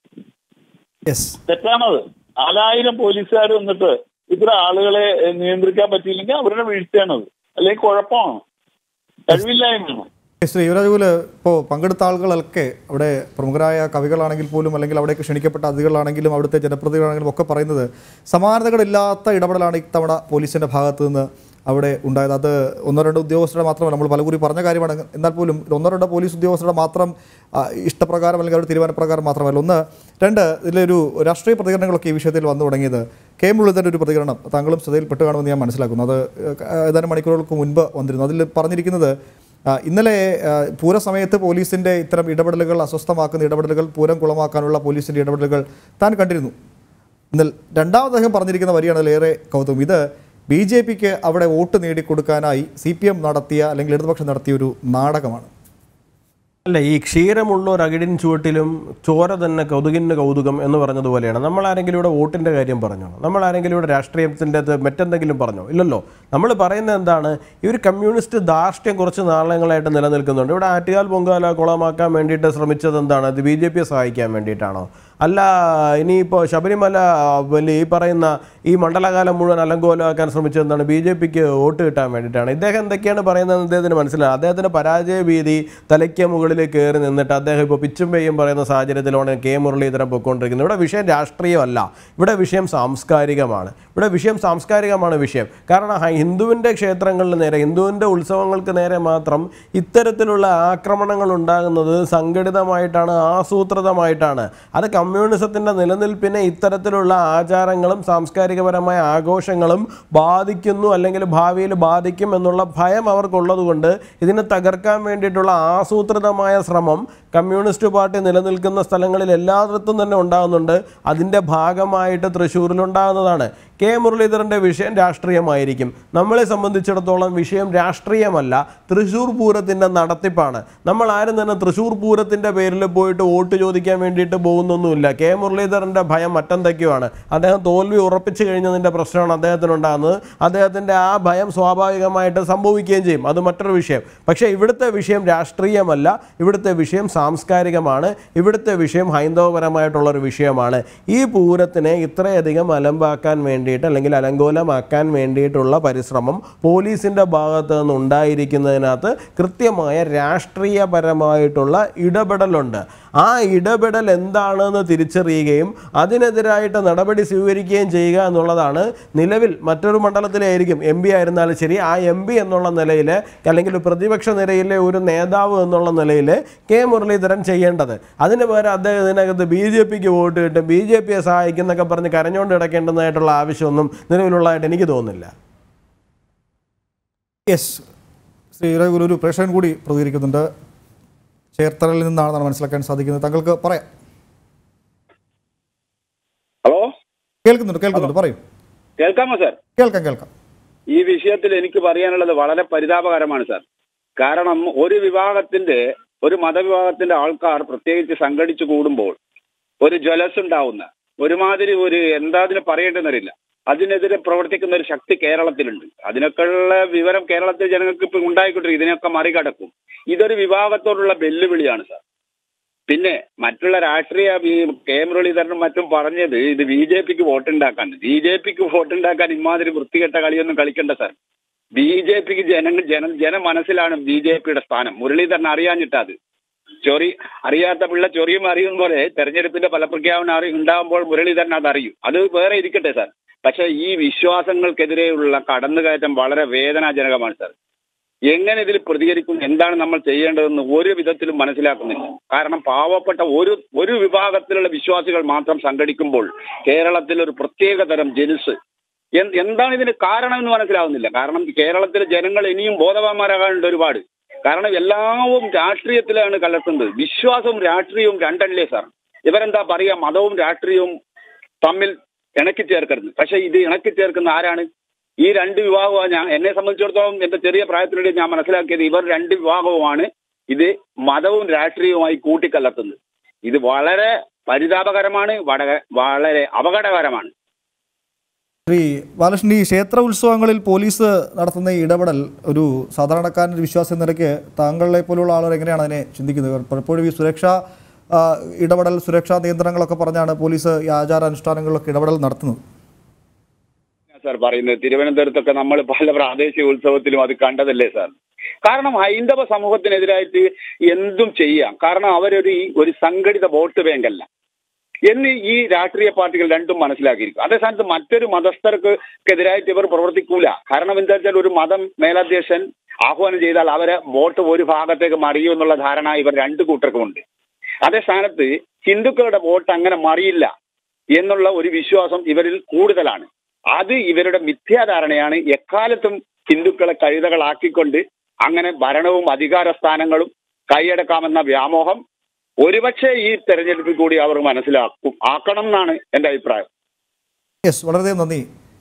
യെസ് തെറ്റാണത് നാലായിരം പോലീസുകാർ വന്നിട്ട് ഇത്ര ആളുകളെ ഏഹ്, നിയന്ത്രിക്കാൻ പറ്റിയില്ലെങ്കിൽ അവരുടെ വീഴ്ചയാണത് അല്ലെങ്കിൽ കുഴപ്പമാണ് കഴിവില്ലായ്മയാണ് ശ്രീ യുവരാജുല് ഇപ്പോൾ പങ്കെടുത്ത ആളുകളൊക്കെ അവിടെ പ്രമുഖരായ കവികളാണെങ്കിൽ പോലും അല്ലെങ്കിൽ അവിടേക്ക് ക്ഷണിക്കപ്പെട്ട അതിഥികളാണെങ്കിലും അവിടുത്തെ ജനപ്രതിനിധികളാണെങ്കിലും ഒക്കെ പറയുന്നത് സമാനതകളില്ലാത്ത ഇടപെടലാണ് ഇത്തവണ പോലീസിൻ്റെ ഭാഗത്ത് നിന്ന് അവിടെ ഉണ്ടായത് അത് ഒന്നോ രണ്ടോ ഉദ്യോഗസ്ഥരുടെ മാത്രമല്ല നമ്മൾ പലകുറി പറഞ്ഞ കാര്യമാണ് എന്നാൽ പോലും ഇത് ഒന്നോ രണ്ടോ പോലീസ് ഉദ്യോഗസ്ഥരുടെ മാത്രം ആ, ഇഷ്ടപ്രകാരം അല്ലെങ്കിൽ അവരുടെ തീരുമാനപ്രകാരം മാത്രമല്ല ഒന്ന് രണ്ട് ഇതിലൊരു രാഷ്ട്രീയ പ്രതികരണങ്ങളൊക്കെ ഈ വിഷയത്തിൽ വന്നു തുടങ്ങിയത് കെ മുരളീധരൻ്റെ ഒരു പ്രതികരണം താങ്കളും ശ്രദ്ധയിൽപ്പെട്ട് കാണുമെന്ന് ഞാൻ മനസ്സിലാക്കുന്നു അത് ഏഹ്, ഏതാനും മണിക്കൂറുകൾക്ക് മുൻപ് വന്നിരുന്നു അതിൽ പറഞ്ഞിരിക്കുന്നത് ആ, ഇന്നലെ ആ, പൂരസമയത്ത് പോലീസിൻ്റെ ഇത്തരം ഇടപെടലുകൾ അസ്വസ്ഥമാക്കുന്ന ഇടപെടലുകൾ പൂരം കുളമാക്കാനുള്ള പോലീസിൻ്റെ ഇടപെടലുകൾ താൻ കണ്ടിരുന്നു എന്നാൽ രണ്ടാമത് അദ്ദേഹം പറഞ്ഞിരിക്കുന്ന വരിയാണ് അതിലേറെ കൗതുകം ഇത് ബി ജെ പിക്ക് അവിടെ വോട്ട് നേടിക്കൊടുക്കാനായി സി പി എം നടത്തിയ അല്ലെങ്കിൽ ഇടതുപക്ഷം നടത്തിയ ഒരു നാടകമാണ് അല്ല ഈ ക്ഷീരമുള്ള ഒരു അകിടിൻ ചുവട്ടിലും ചോര തന്നെ കൗതുകിന് കൗതുകം എന്ന് പറഞ്ഞതുപോലെയാണ് നമ്മൾ ആരെങ്കിലും ഇവിടെ വോട്ടിൻ്റെ കാര്യം പറഞ്ഞോ നമ്മൾ ആരെങ്കിലും ഇവിടെ രാഷ്ട്രീയത്തിൻ്റെ അത് മറ്റെന്തെങ്കിലും പറഞ്ഞോ ഇല്ലല്ലോ നമ്മൾ പറയുന്നത് എന്താണ് ഈ ഒരു കമ്മ്യൂണിസ്റ്റ് ധാർഷ്ട്യം കുറച്ച് നാളങ്ങളായിട്ട് നിലനിൽക്കുന്നുണ്ട് ഇവിടെ ആറ്റുകാൽ പൊങ്കാല കുളമാക്കാൻ വേണ്ടിയിട്ട് ശ്രമിച്ചത് എന്താണ് അത് ബി ജെ പിയെ സഹായിക്കാൻ വേണ്ടിയിട്ടാണോ അല്ല ഇനിയിപ്പോൾ ശബരിമല വലിയ ഈ പറയുന്ന ഈ മണ്ഡലകാലം മുഴുവൻ അലങ്കോലമാക്കാൻ ശ്രമിച്ചതെന്താണ് ബി ജെ പിക്ക് വോട്ട് കിട്ടാൻ വേണ്ടിയിട്ടാണ് ഇദ്ദേഹം എന്തൊക്കെയാണ് പറയുന്നതെന്ന് അദ്ദേഹത്തിന് മനസ്സിലായി അദ്ദേഹത്തിന് പരാജയ ഭീതി തലയ്ക്ക് മുകളിൽ കയറി നിന്നിട്ട് അദ്ദേഹം ഇപ്പോൾ പിച്ചും പെയ്യും പറയുന്ന സാഹചര്യത്തിലാണ് കെ മുരളീധരൻ പൊയ്ക്കൊണ്ടിരിക്കുന്നത് ഇവിടെ വിഷയം രാഷ്ട്രീയമല്ല ഇവിടെ വിഷയം സാംസ്കാരികമാണ് ഇവിടെ വിഷയം സാംസ്കാരികമാണ് വിഷയം കാരണം ഹ- ഹിന്ദുവിൻ്റെ ക്ഷേത്രങ്ങളിൽ നേരെ ഹിന്ദുവിൻ്റെ ഉത്സവങ്ങൾക്ക് നേരെ മാത്രം ഇത്തരത്തിലുള്ള ആക്രമണങ്ങൾ ഉണ്ടാകുന്നത് സംഘടിതമായിട്ടാണ് ആസൂത്രിതമായിട്ടാണ് അത് കമ്മ്യൂണിസത്തിൻ്റെ നിലനിൽപ്പിനെ ഇത്തരത്തിലുള്ള ആചാരങ്ങളും സാംസ്കാരികപരമായ ആഘോഷങ്ങളും ബാധിക്കുന്നു അല്ലെങ്കിൽ ഭാവിയിൽ ബാധിക്കും എന്നുള്ള ഭയം അവർക്കുള്ളതുകൊണ്ട് ഇതിനെ തകർക്കാൻ വേണ്ടിയിട്ടുള്ള ആസൂത്രിതമായ ശ്രമം കമ്മ്യൂണിസ്റ്റ് പാർട്ടി നിലനിൽക്കുന്ന സ്ഥലങ്ങളിൽ എല്ലായിടത്തും തന്നെ ഉണ്ടാകുന്നുണ്ട് അതിൻ്റെ ഭാഗമായിട്ട് തൃശ്ശൂരിലുണ്ടാകുന്നതാണ് കെ മുരളീധരൻ്റെ വിഷയം രാഷ്ട്രീയമായിരിക്കും നമ്മളെ സംബന്ധിച്ചിടത്തോളം വിഷയം രാഷ്ട്രീയമല്ല തൃശ്ശൂർ പൂരത്തിൻ്റെ നടത്തിപ്പാണ് നമ്മൾ ആരും തന്നെ തൃശ്ശൂർ പൂരത്തിൻ്റെ പേരിൽ പോയിട്ട് വോട്ട് ചോദിക്കാൻ വേണ്ടിയിട്ട് പോകുന്നൊന്നുമില്ല കെ മുരളീധരൻ്റെ ഭയം മറ്റെന്തൊക്കെയാണ് അദ്ദേഹം തോൽവി ഉറപ്പിച്ചു കഴിഞ്ഞതിൻ്റെ പ്രശ്നമാണ് അദ്ദേഹത്തിനുണ്ടാകുന്നത് അദ്ദേഹത്തിൻ്റെ ആ ഭയം സ്വാഭാവികമായിട്ട് സംഭവിക്കുകയും ചെയ്യും അത് മറ്റൊരു വിഷയം പക്ഷേ ഇവിടുത്തെ വിഷയം രാഷ്ട്രീയമല്ല ഇവിടുത്തെ വിഷയം സാംസ്കാരികമാണ് ഇവിടുത്തെ വിഷയം ഹൈന്ദവപരമായിട്ടുള്ളൊരു വിഷയമാണ് ഈ പൂരത്തിനെ ഇത്രയധികം അലമ്പാക്കാൻ വേണ്ടിയിട്ട് അല്ലെങ്കിൽ അലങ്കോലമാക്കാൻ വേണ്ടിയിട്ടുള്ള പരിശ്രമം പോലീസിൻ്റെ ഭാഗത്ത് നിന്ന് ഉണ്ടായിരിക്കുന്നതിനകത്ത് കൃത്യമായ രാഷ്ട്രീയപരമായിട്ടുള്ള ഇടപെടലുണ്ട് ആ ഇടപെടൽ എന്താണെന്ന് തിരിച്ചറിയുകയും അതിനെതിരായിട്ട് നടപടി സ്വീകരിക്കുകയും ചെയ്യുക എന്നുള്ളതാണ് നിലവിൽ മറ്റൊരു മണ്ഡലത്തിലായിരിക്കും എം പി ആയിരുന്നാലും ശരി ആ എം പി എന്നുള്ള നിലയിൽ അല്ലെങ്കിൽ പ്രതിപക്ഷ നിരയിലെ ഒരു നേതാവ് എന്നുള്ള നിലയിൽ കെ മുരളീധരൻ ചെയ്യേണ്ടത് അതിന് പകരം അദ്ദേഹം ഇതിനകത്ത് ബി ജെ പിക്ക് വോട്ട് കിട്ടും ബി ജെ പിയെ സഹായിക്കുന്നൊക്കെ പറഞ്ഞ് കരഞ്ഞുകൊണ്ട് കിടക്കേണ്ടതായിട്ടുള്ള ആവശ്യമൊന്നും നിലവിലുള്ളതായിട്ട് എനിക്ക് തോന്നുന്നില്ല യെസ് ശ്രീ രഘുൽ ഒരു പ്രേക്ഷകൻ കൂടി പ്രതികരിക്കുന്നുണ്ട് ചേർത്തലയിൽ നിന്നാണെന്നാണ് മനസ്സിലാക്കാൻ സാധിക്കുന്നത് താങ്കൾക്ക് പറയാം ഹലോ കേൾക്കുന്നുണ്ട് കേൾക്കുന്നുണ്ട് പറയൂ കേൾക്കാമോ സാർ കേൾക്കാം കേൾക്കാം ഈ വിഷയത്തിൽ എനിക്ക് പറയാനുള്ളത് വളരെ പരിതാപകരമാണ് സാർ കാരണം ഒരു വിഭാഗത്തിന്റെ ഒരു മതവിഭാഗത്തിന്റെ ആൾക്കാർ പ്രത്യേകിച്ച് സംഘടിച്ചു കൂടുമ്പോൾ ഒരു ജ്വലസ് ഉണ്ടാവുന്ന ഒരുമാതിരി ഒരു എന്താ അതിന് പറയേണ്ടെന്നറിയില്ല അതിനെതിരെ പ്രവർത്തിക്കുന്ന ഒരു ശക്തി കേരളത്തിലുണ്ട് അതിനൊക്കെയുള്ള വിവരം കേരളത്തിൽ ജനങ്ങൾക്ക് ഇപ്പൊ ഉണ്ടായിക്കൊണ്ടിരിക്കും ഇതിനെയൊക്കെ മറികടക്കും ഇതൊരു വിഭാഗത്തോടുള്ള വെല്ലുവിളിയാണ് സാർ പിന്നെ മറ്റുള്ള രാഷ്ട്രീയ ഈ കെ മുരളീധരനും മറ്റും പറഞ്ഞത് ഇത് ബി ജെ പിക്ക് വോട്ടുണ്ടാക്കാൻ ബി ജെ പിക്ക് വോട്ടുണ്ടാക്കാൻ ഇമാതിരി വൃത്തികെട്ട കളിയൊന്നും കളിക്കണ്ട സാർ ബി ജെ പിക്ക് ജനങ്ങൾ ജന ജന മനസ്സിലാണ് ബി ജെ പിയുടെ സ്ഥാനം മുരളീധരൻ അറിയാഞ്ഞിട്ടത് ചൊറി അറിയാത്ത പിള്ള ചൊറിയും അറിയും പോലെ തെരഞ്ഞെടുപ്പിന്റെ ഫലപ്രഖ്യാപനം അറി ഉണ്ടാകുമ്പോൾ മുരളീധരൻ അത് അറിയും അത് വേറെ ഇരിക്കട്ടെ സാർ പക്ഷെ ഈ വിശ്വാസങ്ങൾക്കെതിരെയുള്ള കടന്നുകയറ്റം വളരെ വേദനാജനകമാണ് സാർ എങ്ങനെ ഇതിൽ പ്രതികരിക്കും എന്താണ് നമ്മൾ ചെയ്യേണ്ടതെന്ന് ഒരു വിധത്തിലും മനസ്സിലാക്കുന്നില്ല കാരണം പാവപ്പെട്ട ഒരു ഒരു വിഭാഗത്തിലുള്ള വിശ്വാസികൾ മാത്രം സംഘടിക്കുമ്പോൾ കേരളത്തിൽ ഒരു പ്രത്യേക തരം ജനുസ് എൻ- എന്താണ് ഇതിന് കാരണം എന്ന് മനസ്സിലാവുന്നില്ല കാരണം കേരളത്തിലെ ജനങ്ങൾ ഇനിയും ബോധവാന്മാരാകാനുണ്ട് ഒരുപാട് കാരണം എല്ലാവും രാഷ്ട്രീയത്തിലാണ് കലർത്തുന്നത് വിശ്വാസവും രാഷ്ട്രീയവും രണ്ടല്ലേ സാർ ഇവരെന്താ പറയാ മതവും രാഷ്ട്രീയവും തമ്മിൽ ഇണക്കി ചേർക്കരുത് പക്ഷെ ഇത് ഇണക്കി ചേർക്കുന്ന ആരാണ് ഈ രണ്ട് വിഭാഗമാണ് ഞാൻ എന്നെ സംബന്ധിച്ചിടത്തോളം എന്റെ ചെറിയ പ്രായത്തിലൂടെ ഞാൻ മനസ്സിലാക്കിയത് ഇവർ രണ്ട് വിഭാഗവുമാണ് ഇത് മതവും രാഷ്ട്രീയവുമായി കൂട്ടിക്കലർത്തുന്നത് ഇത് വളരെ പരിതാപകരമാണ് വടക- വളരെ അപകടകരമാണ് ശ്രീ ബാലകൃഷ്ണൻ ഈ ക്ഷേത്ര ഉത്സവങ്ങളിൽ പോലീസ് നടത്തുന്ന ഈ ഇടപെടൽ ഒരു സാധാരണക്കാരൻ്റെ ഒരു വിശ്വാസം എന്ന നിലയ്ക്ക് താങ്കളെ പോലുള്ള ആളുകൾ എങ്ങനെയാണ് അതിനെ ചിന്തിക്കുന്നത് പലപ്പോഴും ഈ സുരക്ഷാ ആ, ഇടപെടൽ സുരക്ഷാ നിയന്ത്രണങ്ങളൊക്കെ പറഞ്ഞാണ് പോലീസ് ഈ ആചാരാനുഷ്ഠാനങ്ങളിലൊക്കെ ഇടപെടൽ നടത്തുന്നത് സാർ പറയുന്നത് തിരുവനന്തപുരത്തൊക്കെ നമ്മൾ പല പ്രാദേശിക ഉത്സവത്തിലും അത് കണ്ടതല്ലേ സാർ കാരണം ഹൈന്ദവ സമൂഹത്തിനെതിരായിട്ട് എന്തും ചെയ്യാം കാരണം അവരൊരു ഈ ഒരു സംഘടിത വോട്ട് ബാങ്കല്ല എന്ന് ഈ രാഷ്ട്രീയ പാർട്ടികൾ രണ്ടും മനസ്സിലാക്കിയിരിക്കും അതേ സ്ഥാനത്ത് മറ്റൊരു മതസ്ഥർക്ക് എതിരായിട്ട് ഇവർ പ്രവർത്തിക്കൂല കാരണം എന്താ വെച്ചാൽ ഒരു മതം മേലധ്യക്ഷൻ ആഹ്വാനം ചെയ്താൽ അവരെ വോട്ട് ഒരു ഭാഗത്തേക്ക് മറിയും എന്നുള്ള ധാരണ ഇവർ രണ്ടു കൂട്ടർക്കുമുണ്ട് അതേ സ്ഥാനത്ത് ഹിന്ദുക്കളുടെ വോട്ട് അങ്ങനെ മറിയില്ല എന്നുള്ള ഒരു വിശ്വാസം ഇവരിൽ കൂടുതലാണ് അത് ഇവരുടെ മിഥ്യാധാരണയാണ് എക്കാലത്തും ഹിന്ദുക്കളെ കഴുതകളാക്കിക്കൊണ്ട് അങ്ങനെ ഭരണവും അധികാര സ്ഥാനങ്ങളും കൈയടക്കാമെന്ന വ്യാമോഹം ഒരുപക്ഷെ ഈ തെരഞ്ഞെടുപ്പിൽ കൂടി അവർ മനസ്സിലാക്കും ആക്കണം എന്നാണ് എന്റെ അഭിപ്രായം യെസ് വളരെയധികം നന്ദി